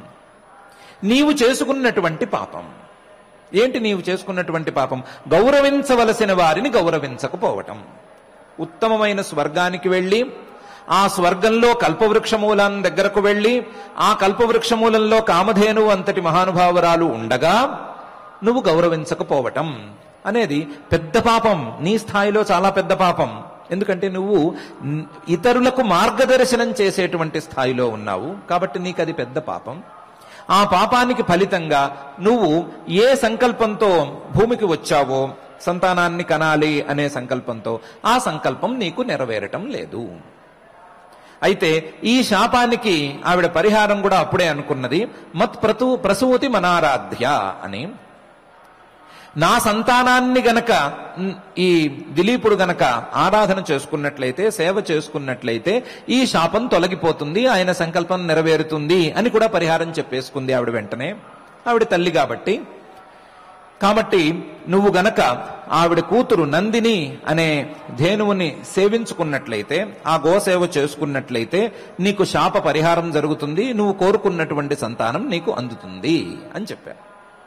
నీవు చేసుకున్నటువంటి పాపం ఏంటి నీవు చేసుకున్నటువంటి పాపం గౌరవించవలసిన వారిని గౌరవించకపోవటం ఉత్తమమైన స్వర్గానికి వెళ్ళి ఆ స్వర్గంలో కల్పవృక్షమూలం దగ్గరకు వెళ్ళి ఆ కల్పవృక్షమూలంలో కామధేను అంతటి మహానుభావురాలు ఉండగా నువ్వు గౌరవించకపోవటం అనేది పెద్ద పాపం నీ స్థాయిలో చాలా పెద్ద పాపం ఎందుకంటే నువ్వు న్- ఇతరులకు మార్గదర్శనం చేసేటువంటి స్థాయిలో ఉన్నావు కాబట్టి నీకు అది పెద్ద పాపం ఆ పాపానికి ఫలితంగా నువ్వు ఏ సంకల్పంతో భూమికి వచ్చావో సంతానాన్ని కనాలి అనే సంకల్పంతో ఆ సంకల్పం నీకు నెరవేరటం లేదు అయితే ఈ శాపానికి ఆవిడ పరిహారం కూడా అప్పుడే అనుకున్నది మత్ ప్రతు ప్రసూతి మనారాధ్య అని నా సంతానాన్ని గనక ఉమ్, ఈ దిలీపుడు గనక ఆరాధన చేసుకున్నట్లయితే సేవ చేసుకున్నట్లయితే ఈ శాపం తొలగిపోతుంది ఆయన సంకల్పం నెరవేరుతుంది అని కూడా పరిహారం చెప్పేసుకుంది ఆవిడ వెంటనే ఆవిడ తల్లి కాబట్టి కాబట్టి నువ్వు గనక ఆవిడ కూతురు నందిని అనే ధేనువుని సేవించుకున్నట్లయితే ఆ గోసేవ చేసుకున్నట్లయితే నీకు శాప పరిహారం జరుగుతుంది నువ్వు కోరుకున్నటువంటి సంతానం నీకు అందుతుంది అని చెప్పారు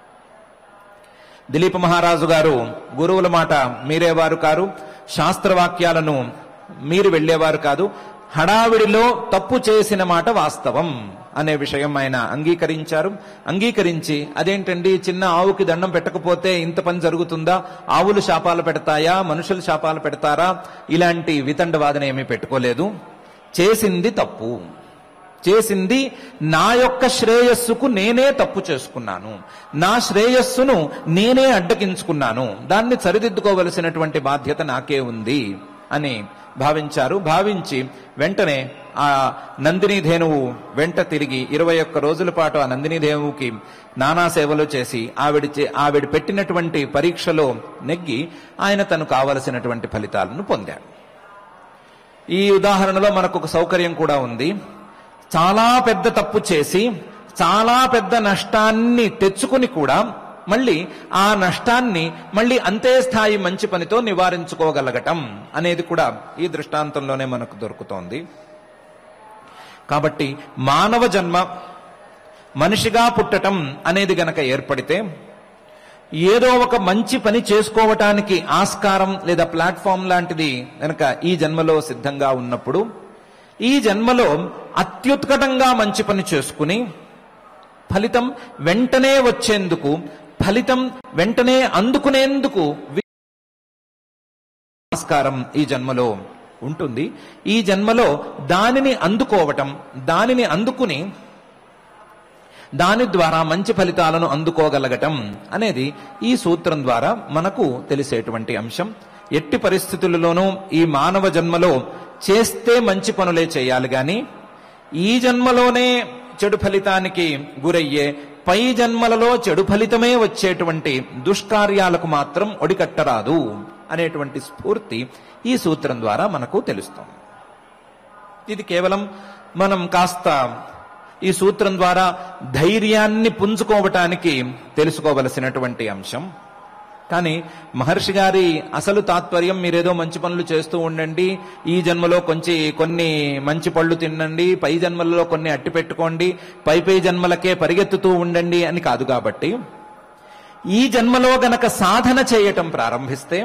దిలీప మహారాజు గారు గురువుల మాట మీరేవారు కారు శాస్త్రవాక్యాలను మీరు వెళ్ళేవారు కాదు హడావిడిలో తప్పు చేసిన మాట వాస్తవం అనే విషయం ఆయన అంగీకరించారు అంగీకరించి అదేంటండి చిన్న ఆవుకి దండం పెట్టకపోతే ఇంత పని జరుగుతుందా ఆవులు శాపాలు పెడతాయా మనుషులు శాపాలు పెడతారా ఇలాంటి వితండవాదన ఏమీ పెట్టుకోలేదు చేసింది తప్పు చేసింది నా యొక్క శ్రేయస్సుకు నేనే తప్పు చేసుకున్నాను నా శ్రేయస్సును నేనే అడ్డగించుకున్నాను దాన్ని సరిదిద్దుకోవలసినటువంటి బాధ్యత నాకే ఉంది అని భావించారు భావించి వెంటనే ఆ నందిని ధేనువు వెంట తిరిగి ఇరవై ఒక్క రోజుల పాటు ఆ నందిని ధేనువుకి నానా సేవలు చేసి ఆవిడ చే- ఆవిడ పెట్టినటువంటి పరీక్షలో నెగ్గి ఆయన తను కావలసినటువంటి ఫలితాలను పొందాడు ఈ ఉదాహరణలో మనకు ఒక సౌకర్యం కూడా ఉంది చాలా పెద్ద తప్పు చేసి చాలా పెద్ద నష్టాన్ని తెచ్చుకుని కూడా మళ్ళీ ఆ నష్టాన్ని మళ్ళీ అంతే స్థాయి మంచి పనితో నివారించుకోగలగటం అనేది కూడా ఈ దృష్టాంతంలోనే మనకు దొరుకుతోంది కాబట్టి మానవ జన్మ మనిషిగా పుట్టటం అనేది గనక ఏర్పడితే ఏదో ఒక మంచి పని చేసుకోవటానికి ఆస్కారం లేదా ప్లాట్ఫామ్ లాంటిది గనక ఈ జన్మలో సిద్ధంగా ఉన్నప్పుడు ఈ జన్మలో అత్యుత్కటంగా మంచి పని చేసుకుని ఫలితం వెంటనే వచ్చేందుకు ఫలితం వెంటనే అందుకునేందుకు వి- ఆస్కారం ఈ జన్మలో ఉంటుంది ఈ జన్మలో దానిని అందుకోవటం దానిని అందుకుని దాని ద్వారా మంచి ఫలితాలను అందుకోగలగటం అనేది ఈ సూత్రం ద్వారా మనకు తెలిసేటువంటి అంశం ఎట్టి పరిస్థితులలోనూ ఈ మానవ జన్మలో చేస్తే మంచి పనులే చేయాలి గాని ఈ జన్మలోనే చెడు ఫలితానికి గురయ్యే పై జన్మలలో చెడు ఫలితమే వచ్చేటువంటి దుష్కార్యాలకు మాత్రం ఒడికట్టరాదు అనేటువంటి స్ఫూర్తి ఈ సూత్రం ద్వారా మనకు తెలుస్తుంది ఇది కేవలం మనం కాస్త ఈ సూత్రం ద్వారా ధైర్యాన్ని పుంజుకోవటానికి తెలుసుకోవలసినటువంటి అంశం కానీ మహర్షి గారి అసలు తాత్పర్యం మీరేదో మంచి పనులు చేస్తూ ఉండండి ఈ జన్మలో కొంచెం కొన్ని మంచి పళ్ళు తినండి పై జన్మలలో కొన్ని అట్టి పెట్టుకోండి పై పై జన్మలకే పరిగెత్తుతూ ఉండండి అని కాదు కాబట్టి ఈ జన్మలో గనక సాధన చేయటం ప్రారంభిస్తే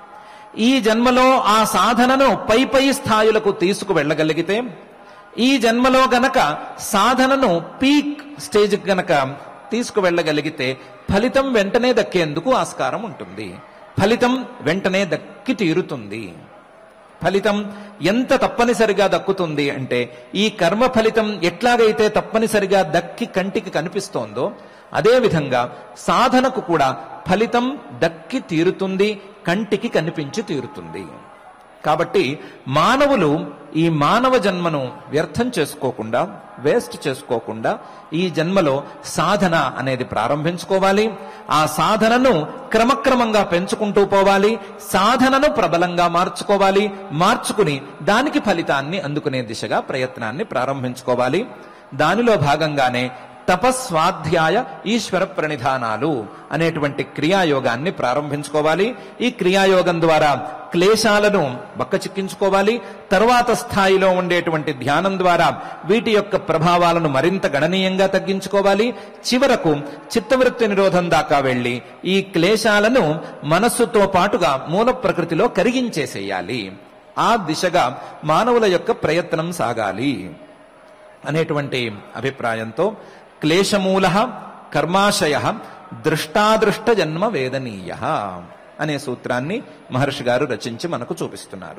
ఈ జన్మలో ఆ సాధనను పై పై స్థాయిలకు తీసుకువెళ్ళగలిగితే ఈ జన్మలో గనక సాధనను పీక్ స్టేజ్ గనక తీసుకువెళ్ళగలిగితే ఫలితం వెంటనే దక్కేందుకు ఆస్కారం ఉంటుంది ఫలితం వెంటనే దక్కి తీరుతుంది ఫలితం ఎంత తప్పనిసరిగా దక్కుతుంది అంటే ఈ కర్మ ఫలితం ఎట్లాగైతే తప్పనిసరిగా దక్కి కంటికి కనిపిస్తోందో అదే విధంగా సాధనకు కూడా ఫలితం దక్కి తీరుతుంది కంటికి కనిపించి తీరుతుంది కాబట్టి మానవులు ఈ మానవ జన్మను వ్యర్థం చేసుకోకుండా వేస్ట్ చేసుకోకుండా ఈ జన్మలో సాధన అనేది ప్రారంభించుకోవాలి ఆ సాధనను క్రమక్రమంగా పెంచుకుంటూ పోవాలి సాధనను ప్రబలంగా మార్చుకోవాలి మార్చుకుని దానికి ఫలితాన్ని అందుకునే దిశగా ప్రయత్నాన్ని ప్రారంభించుకోవాలి దానిలో భాగంగానే తపస్వాధ్యాయ ఈశ్వర ప్రణిధానాలు అనేటువంటి క్రియాయోగాన్ని ప్రారంభించుకోవాలి ఈ క్రియాయోగం ద్వారా క్లేశాలను బక్కచిక్కించుకోవాలి తరువాత స్థాయిలో ఉండేటువంటి ధ్యానం ద్వారా వీటి యొక్క ప్రభావాలను మరింత గణనీయంగా తగ్గించుకోవాలి చివరకు చిత్తవృత్తి నిరోధం దాకా వెళ్లి ఈ క్లేశాలను మనస్సుతో పాటుగా మూల ప్రకృతిలో కరిగించేసేయాలి ఆ దిశగా మానవుల యొక్క ప్రయత్నం సాగాలి అనేటువంటి అభిప్రాయంతో క్లేశమూల కర్మాశయ దృష్టాదృష్ట జన్మ వేదనీయ అనే సూత్రాన్ని మహర్షి గారు రచించి మనకు చూపిస్తున్నారు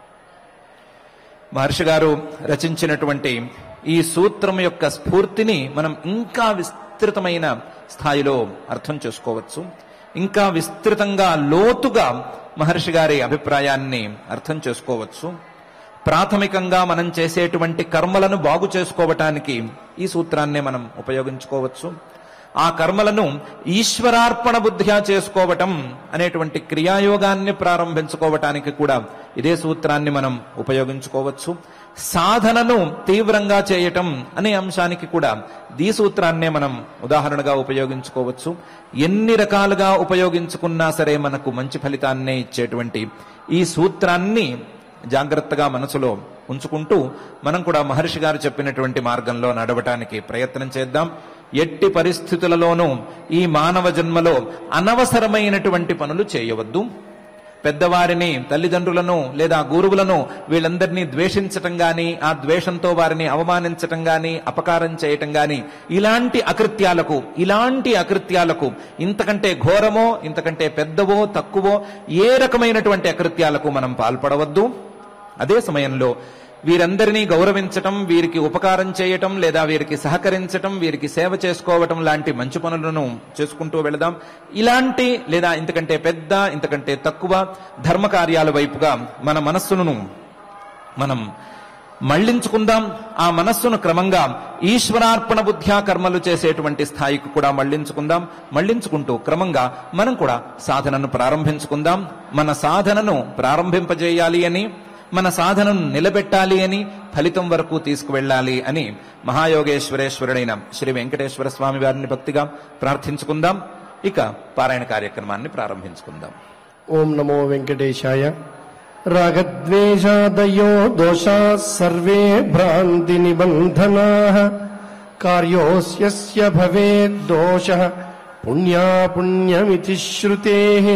మహర్షి గారు రచించినటువంటి ఈ సూత్రం యొక్క స్ఫూర్తిని మనం ఇంకా విస్తృతమైన స్థాయిలో అర్థం చేసుకోవచ్చు ఇంకా విస్తృతంగా లోతుగా మహర్షి గారి అభిప్రాయాన్ని అర్థం చేసుకోవచ్చు ప్రాథమికంగా మనం చేసేటువంటి కర్మలను బాగు చేసుకోవటానికి ఈ సూత్రాన్నే మనం ఉపయోగించుకోవచ్చు ఆ కర్మలను ఈశ్వరార్పణ బుద్ధిగా చేసుకోవటం అనేటువంటి క్రియాయోగాన్ని ప్రారంభించుకోవటానికి కూడా ఇదే సూత్రాన్ని మనం ఉపయోగించుకోవచ్చు సాధనను తీవ్రంగా చేయటం అనే అంశానికి కూడా ఈ సూత్రాన్నే మనం ఉదాహరణగా ఉపయోగించుకోవచ్చు ఎన్ని రకాలుగా ఉపయోగించుకున్నా సరే మనకు మంచి ఫలితాన్నే ఇచ్చేటువంటి ఈ సూత్రాన్ని జాగ్రత్తగా మనసులో ఉంచుకుంటూ మనం కూడా మహర్షి గారు చెప్పినటువంటి మార్గంలో నడవటానికి ప్రయత్నం చేద్దాం ఎట్టి పరిస్థితులలోనూ ఈ మానవ జన్మలో అనవసరమైనటువంటి పనులు చేయవద్దు పెద్దవారిని తల్లిదండ్రులను లేదా గురువులను వీళ్ళందరినీ ద్వేషించటం గాని ఆ ద్వేషంతో వారిని అవమానించటం గాని అపకారం చేయటం గాని ఇలాంటి అకృత్యాలకు ఇలాంటి అకృత్యాలకు ఇంతకంటే ఘోరమో ఇంతకంటే పెద్దవో తక్కువో ఏ రకమైనటువంటి అకృత్యాలకు మనం పాల్పడవద్దు అదే సమయంలో వీరందరినీ గౌరవించటం వీరికి ఉపకారం చేయటం లేదా వీరికి సహకరించటం వీరికి సేవ చేసుకోవటం లాంటి మంచి పనులను చేసుకుంటూ వెళదాం ఇలాంటి లేదా ఇంతకంటే పెద్ద ఇంతకంటే తక్కువ ధర్మ కార్యాల వైపుగా మన మనస్సును మనం మళ్లించుకుందాం ఆ మనస్సును క్రమంగా ఈశ్వరార్పణ బుద్ధ్యా కర్మలు చేసేటువంటి స్థాయికి కూడా మళ్లించుకుందాం మళ్లించుకుంటూ క్రమంగా మనం కూడా సాధనను ప్రారంభించుకుందాం మన సాధనను ప్రారంభింపజేయాలి అని మన సాధనను నిలబెట్టాలి అని ఫలితం వరకు తీసుకువెళ్ళాలి అని మహాయోగేశ్వరేశ్వరుడైన శ్రీ వెంకటేశ్వర స్వామి వారిని భక్తిగా ప్రార్థించుకుందాం ఇక పారాయణ కార్యక్రమాన్ని ప్రారంభించుకుందాం ఓం నమో వెంకటేశాయ రాగద్వేషాదయో దోషా సర్వే భ్రాంతి నిబంధనా కార్యోస్య భవేద్దోష పుణ్యాపుణ్యమితి శ్రుతే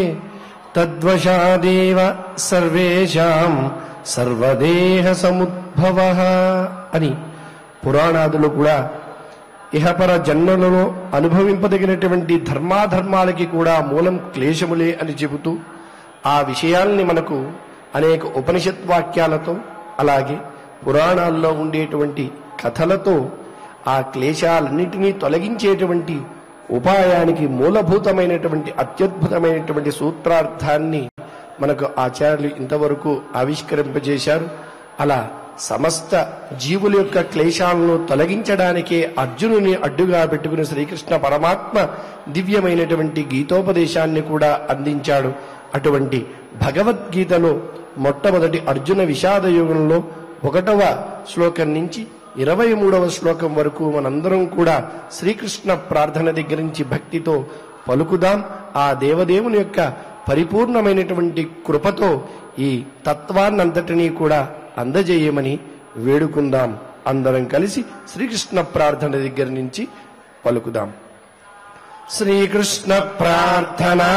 తద్వశాదేవ సర్వేషాం సర్వదేహ సముద్భవ అని పురాణాదులు కూడా ఇహపర జన్మలలో అనుభవింపదగినటువంటి ధర్మాధర్మాలకి కూడా మూలం క్లేశములే అని చెబుతూ ఆ విషయాల్ని మనకు అనేక ఉపనిషత్ వాక్యాలతో అలాగే పురాణాల్లో ఉండేటువంటి కథలతో ఆ క్లేశాలన్నిటినీ తొలగించేటువంటి ఉపాయానికి మూలభూతమైనటువంటి అత్యద్భుతమైనటువంటి సూత్రార్థాన్ని మనకు ఆచార్యులు ఇంతవరకు ఆవిష్కరింపజేశారు అలా సమస్త జీవుల యొక్క క్లేశాలను తొలగించడానికే అర్జునుని అడ్డుగా పెట్టుకుని శ్రీకృష్ణ పరమాత్మ దివ్యమైనటువంటి గీతోపదేశాన్ని కూడా అందించాడు అటువంటి భగవద్గీతలో మొట్టమొదటి అర్జున విషాద యుగంలో ఒకటవ శ్లోకం నుంచి ఇరవై మూడవ శ్లోకం వరకు మనందరం కూడా శ్రీకృష్ణ ప్రార్థన దగ్గర నుంచి భక్తితో పలుకుదాం ఆ దేవదేవుని యొక్క పరిపూర్ణమైనటువంటి కృపతో ఈ తత్వాన్నంతటినీ కూడా అందజేయమని వేడుకుందాం అందరం కలిసి శ్రీకృష్ణ ప్రార్థన దగ్గర నుంచి పలుకుదాం శ్రీకృష్ణ ప్రార్థన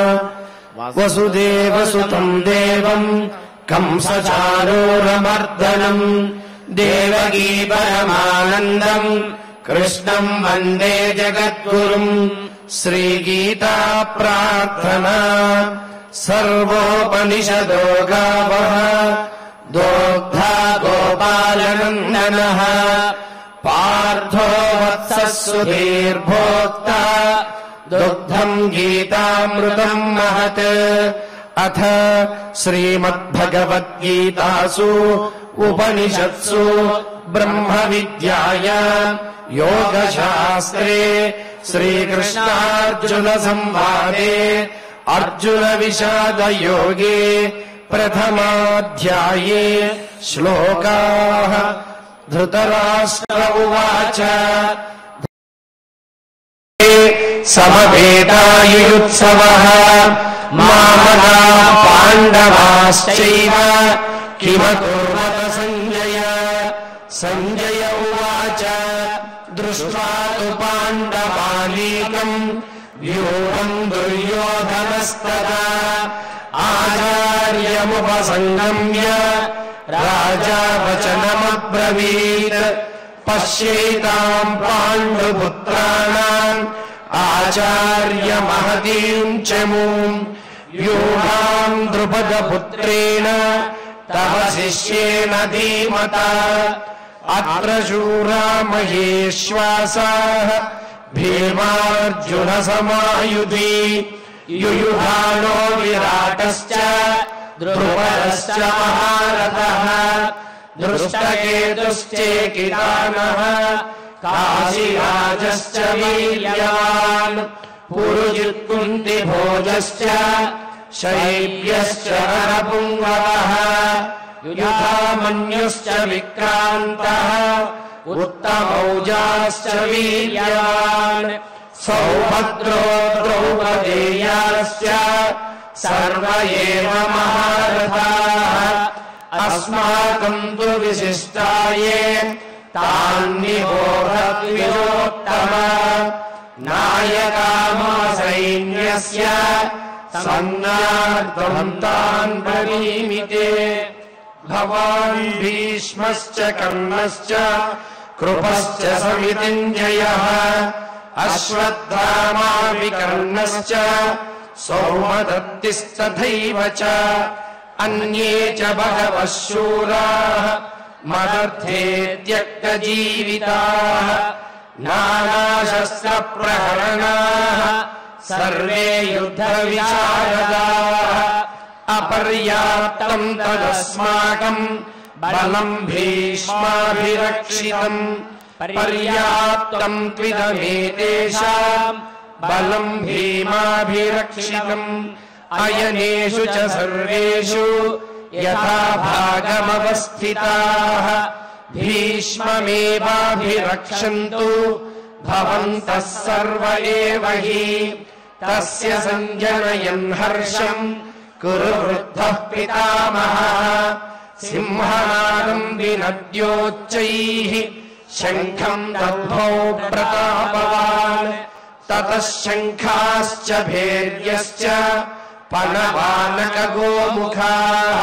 వసుదేవసుతం దేవం కంసచారూరమర్దనం దేవగీ పరమానందం కృష్ణం వందే జగద్గురుం శ్రీగీతా ప్రార్థన సర్వోపనిషదో గావ దోగ్ధా గోపాలనందన పార్థో వత్సः సుధీర్భోక్తా దుగ్ధం గీతామృతం మహత్ అథ శ్రీమద్భగవద్గీతాసు ఉపనిషత్సు బ్రహ్మ విద్యాయ యోగశాస్త్రే శ్రీకృష్ణార్జున సంవాదే అర్జున విషాద యోగే ప్రథమాధ్యాయే శ్లోకా ధృతరాష్ట్ర ఉవాచ సమవేతాయుత్సవ మామనా పాండవాశ్చైవ కిమకుర్వత సంజయ సంజయ ఉవాచ దృష్ట్వా తు పాండవాలీకం వ్యూహం దుర్యోధనస్తదా ఆచార్యముపసంగమ్య రాజా వచనమబ్రవీత్ పశ్యేతాం పాండుపుత్రాణాం ఆచార్య మహతీం చమూం యూహాం ద్రుపదపుత్రేణ తవ శిష్యేణ ధీమత అత్ర శూరా మహేశ్వాసాః భీమార్జున సమాయుధి యుయుధానో విరాటశ్చ ధ్రువశ్చ మహారథः దృష్టకేతుశ్చేకితానः काशीराजश्च वीर्यवान् पुरुजित्कुन्तिभोजश्च शैब्यश्च नरपुङ्गवः युधामन्युश्च विक्रान्तः उत्तमौजाश्च वीर्यवान् सौभद्रो द्रौपदेयाश्च सर्व एव महारथाः अस्माकम् तु विशिष्टाये तान्निबोधद्विजोत्तम नायकामा सैन्यस्य सन्नार्दम् तान् ब्रवीमि ते भवान् भीष्मश्च कर्णश्च कृपश्च समितिञ्जयः अश्वत्थामा विकर्णश्च सौमदत्तिस्तथैव च अन्ये च बहवः शूराः मदर्थे त्यक्तजीविताः नानाशस्त्रप्रहरणाः सर्वे युद्धविशारदाः अपर्याप्तम् तदस्माकम् बलम् भीष्माभिरक्षितम् पर्याप्तम् त्विदमेतेषाम् बलम् भीमाभिरक्षितम् अयनेषु च सर्वेषु यथा भागमवस्थिताः भीष्ममेवाभिरक्षन्तु भवन्तः सर्व एव हि तस्य सञ्जनयन् हर्षम् कुरु वृद्धः पितामहः सिंहनादम् विनद्योच्चैः शङ्खम् दद्भौ प्रतापवान् ततः शङ्खाश्च भेर्यश्च पणवानकगोमुखाः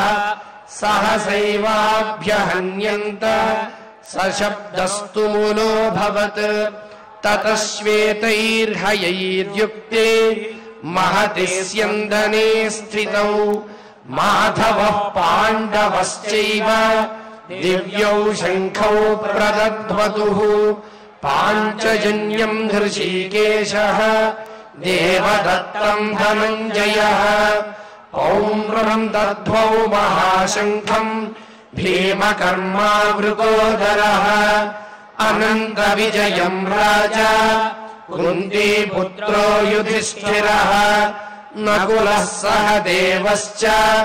सहसैवाभ्यहन्यन्त सशब्दस्तु मुलोऽभवत् ततः श्वेतैर्हयैर्युक्ते महति स्यन्दने स्थितौ माधवः पाण्डवश्चैव दिव्यौ शङ्खौ प्रदध्वतुः पाञ्चजन्यम् हृषीकेशः देवदत्तम् धनञ्जयः पौन्द्रम् दद्ध्वौ महाशङ्खम् भीमकर्मावृकोदरः अनन्तविजयम् राजा कुन्तीपुत्रो युधिष्ठिरः नकुलः सह देवश्च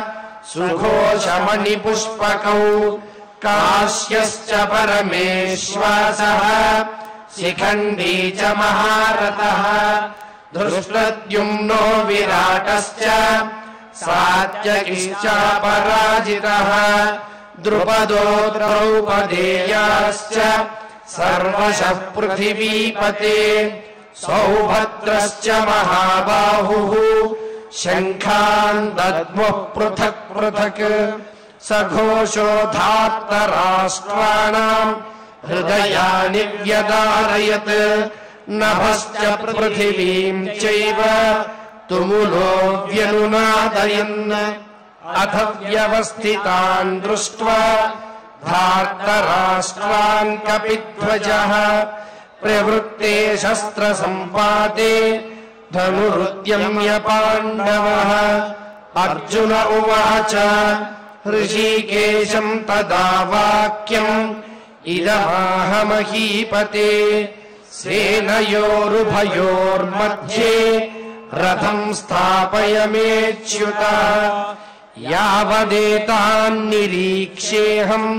सुघोषमणिपुष्पकौ काश्यश्च परमेश्वासः शिखण्डी च महारथः धृष्टद्युम्नो विराटश्च सात्यकिश्चापराजितः द्रुपदो द्रौपदेयाश्च सर्वशः पृथिवीपते सौभद्रश्च महाबाहुः शङ्खान् दद्मुः पृथक् पृथक् सघोषोधात्तराष्ट्राणाम् हृदयानि व्यदारयत् नभश्च पृथिवीम् चैव तुमुलो व्यनुनादयन् अथ व्यवस्थितान् दृष्ट्वा धार्तराष्ट्रान् कपिध्वजः प्रवृत्ते शस्त्रसम्पाते धनुरुद्यम्य पाण्डवः अर्जुन उवाच ऋषिकेशम् तदा वाक्यम् इदमाहमहीपते सेनयोरुभयोर्मध्ये रथम् स्थापय यावदेतान्निरीक्ष्येऽहम्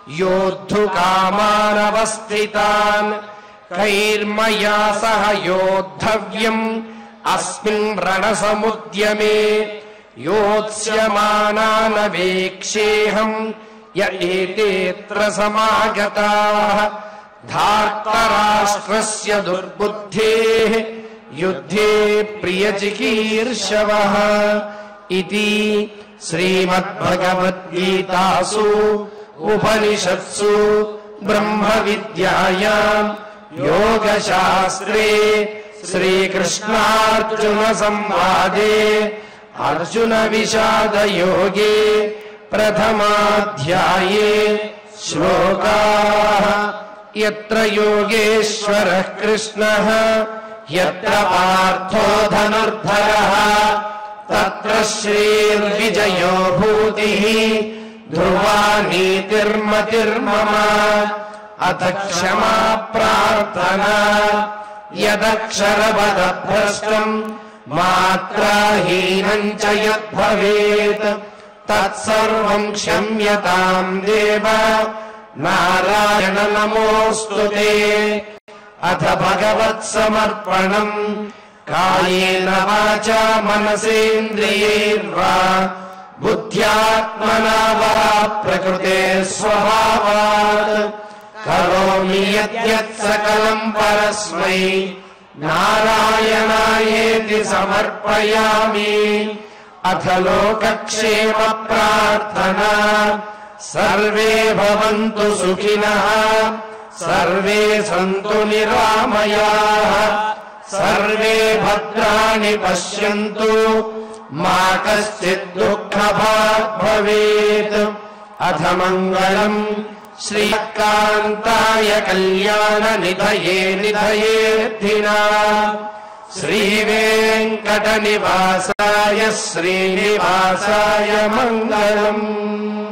योद्धुकामानवस्थितान् कैर्मया सह योद्धव्यम् अस्मिन् रणसमुद्यमे योत्स्यमानानवेक्षेऽहम् य एतेऽत्र समागताः धार्तराष्ट्रस्य दुर्बुद्धेः युद्धे प्रियचिकीर्षवः इति श्रीमद्भगवद्गीतासु उपनिषत्सु ब्रह्मविद्यायाम् योगशास्त्रे श्रीकृष्णार्जुनसंवादे अर्जुनविषादयोगे प्रथमाध्याये श्लोकाः यत्र योगेश्वरः कृष्णः यत्र पार्थो धनुर्धरः तत्र श्रीर्विजयो भूतिः ध्रुवा नीतिर्मतिर्मम अथ क्षमा प्रार्थना यदक्षरपदभ्रष्टम् मात्राहीनम् च यद्भवेत् तत्सर्वम् क्षम्यताम् देव नारायण नमोऽस्तु ते अथ भगवत्समर्पणम् कायेन वाचा मनसेन्द्रियैर्वा बुद्ध्यात्मना वा प्रकृते स्वभावात् करोमि यद्यत् सकलम् परस्मै नारायणायेति समर्पयामि अथ लोकक्षेम प्रार्थना सर्वे भवन्तु सुखिनः सर्वे सन्तु निरामयाः सर्वे भद्राणि पश्यन्तु मा कश्चित् दुःखभाग् भवेत् अथ मङ्गलम् श्रीकान्ताय कल्याणनिधये निधयेऽर्थिना श्रीवेङ्कटनिवासाय श्रीनिवासाय मङ्गलम्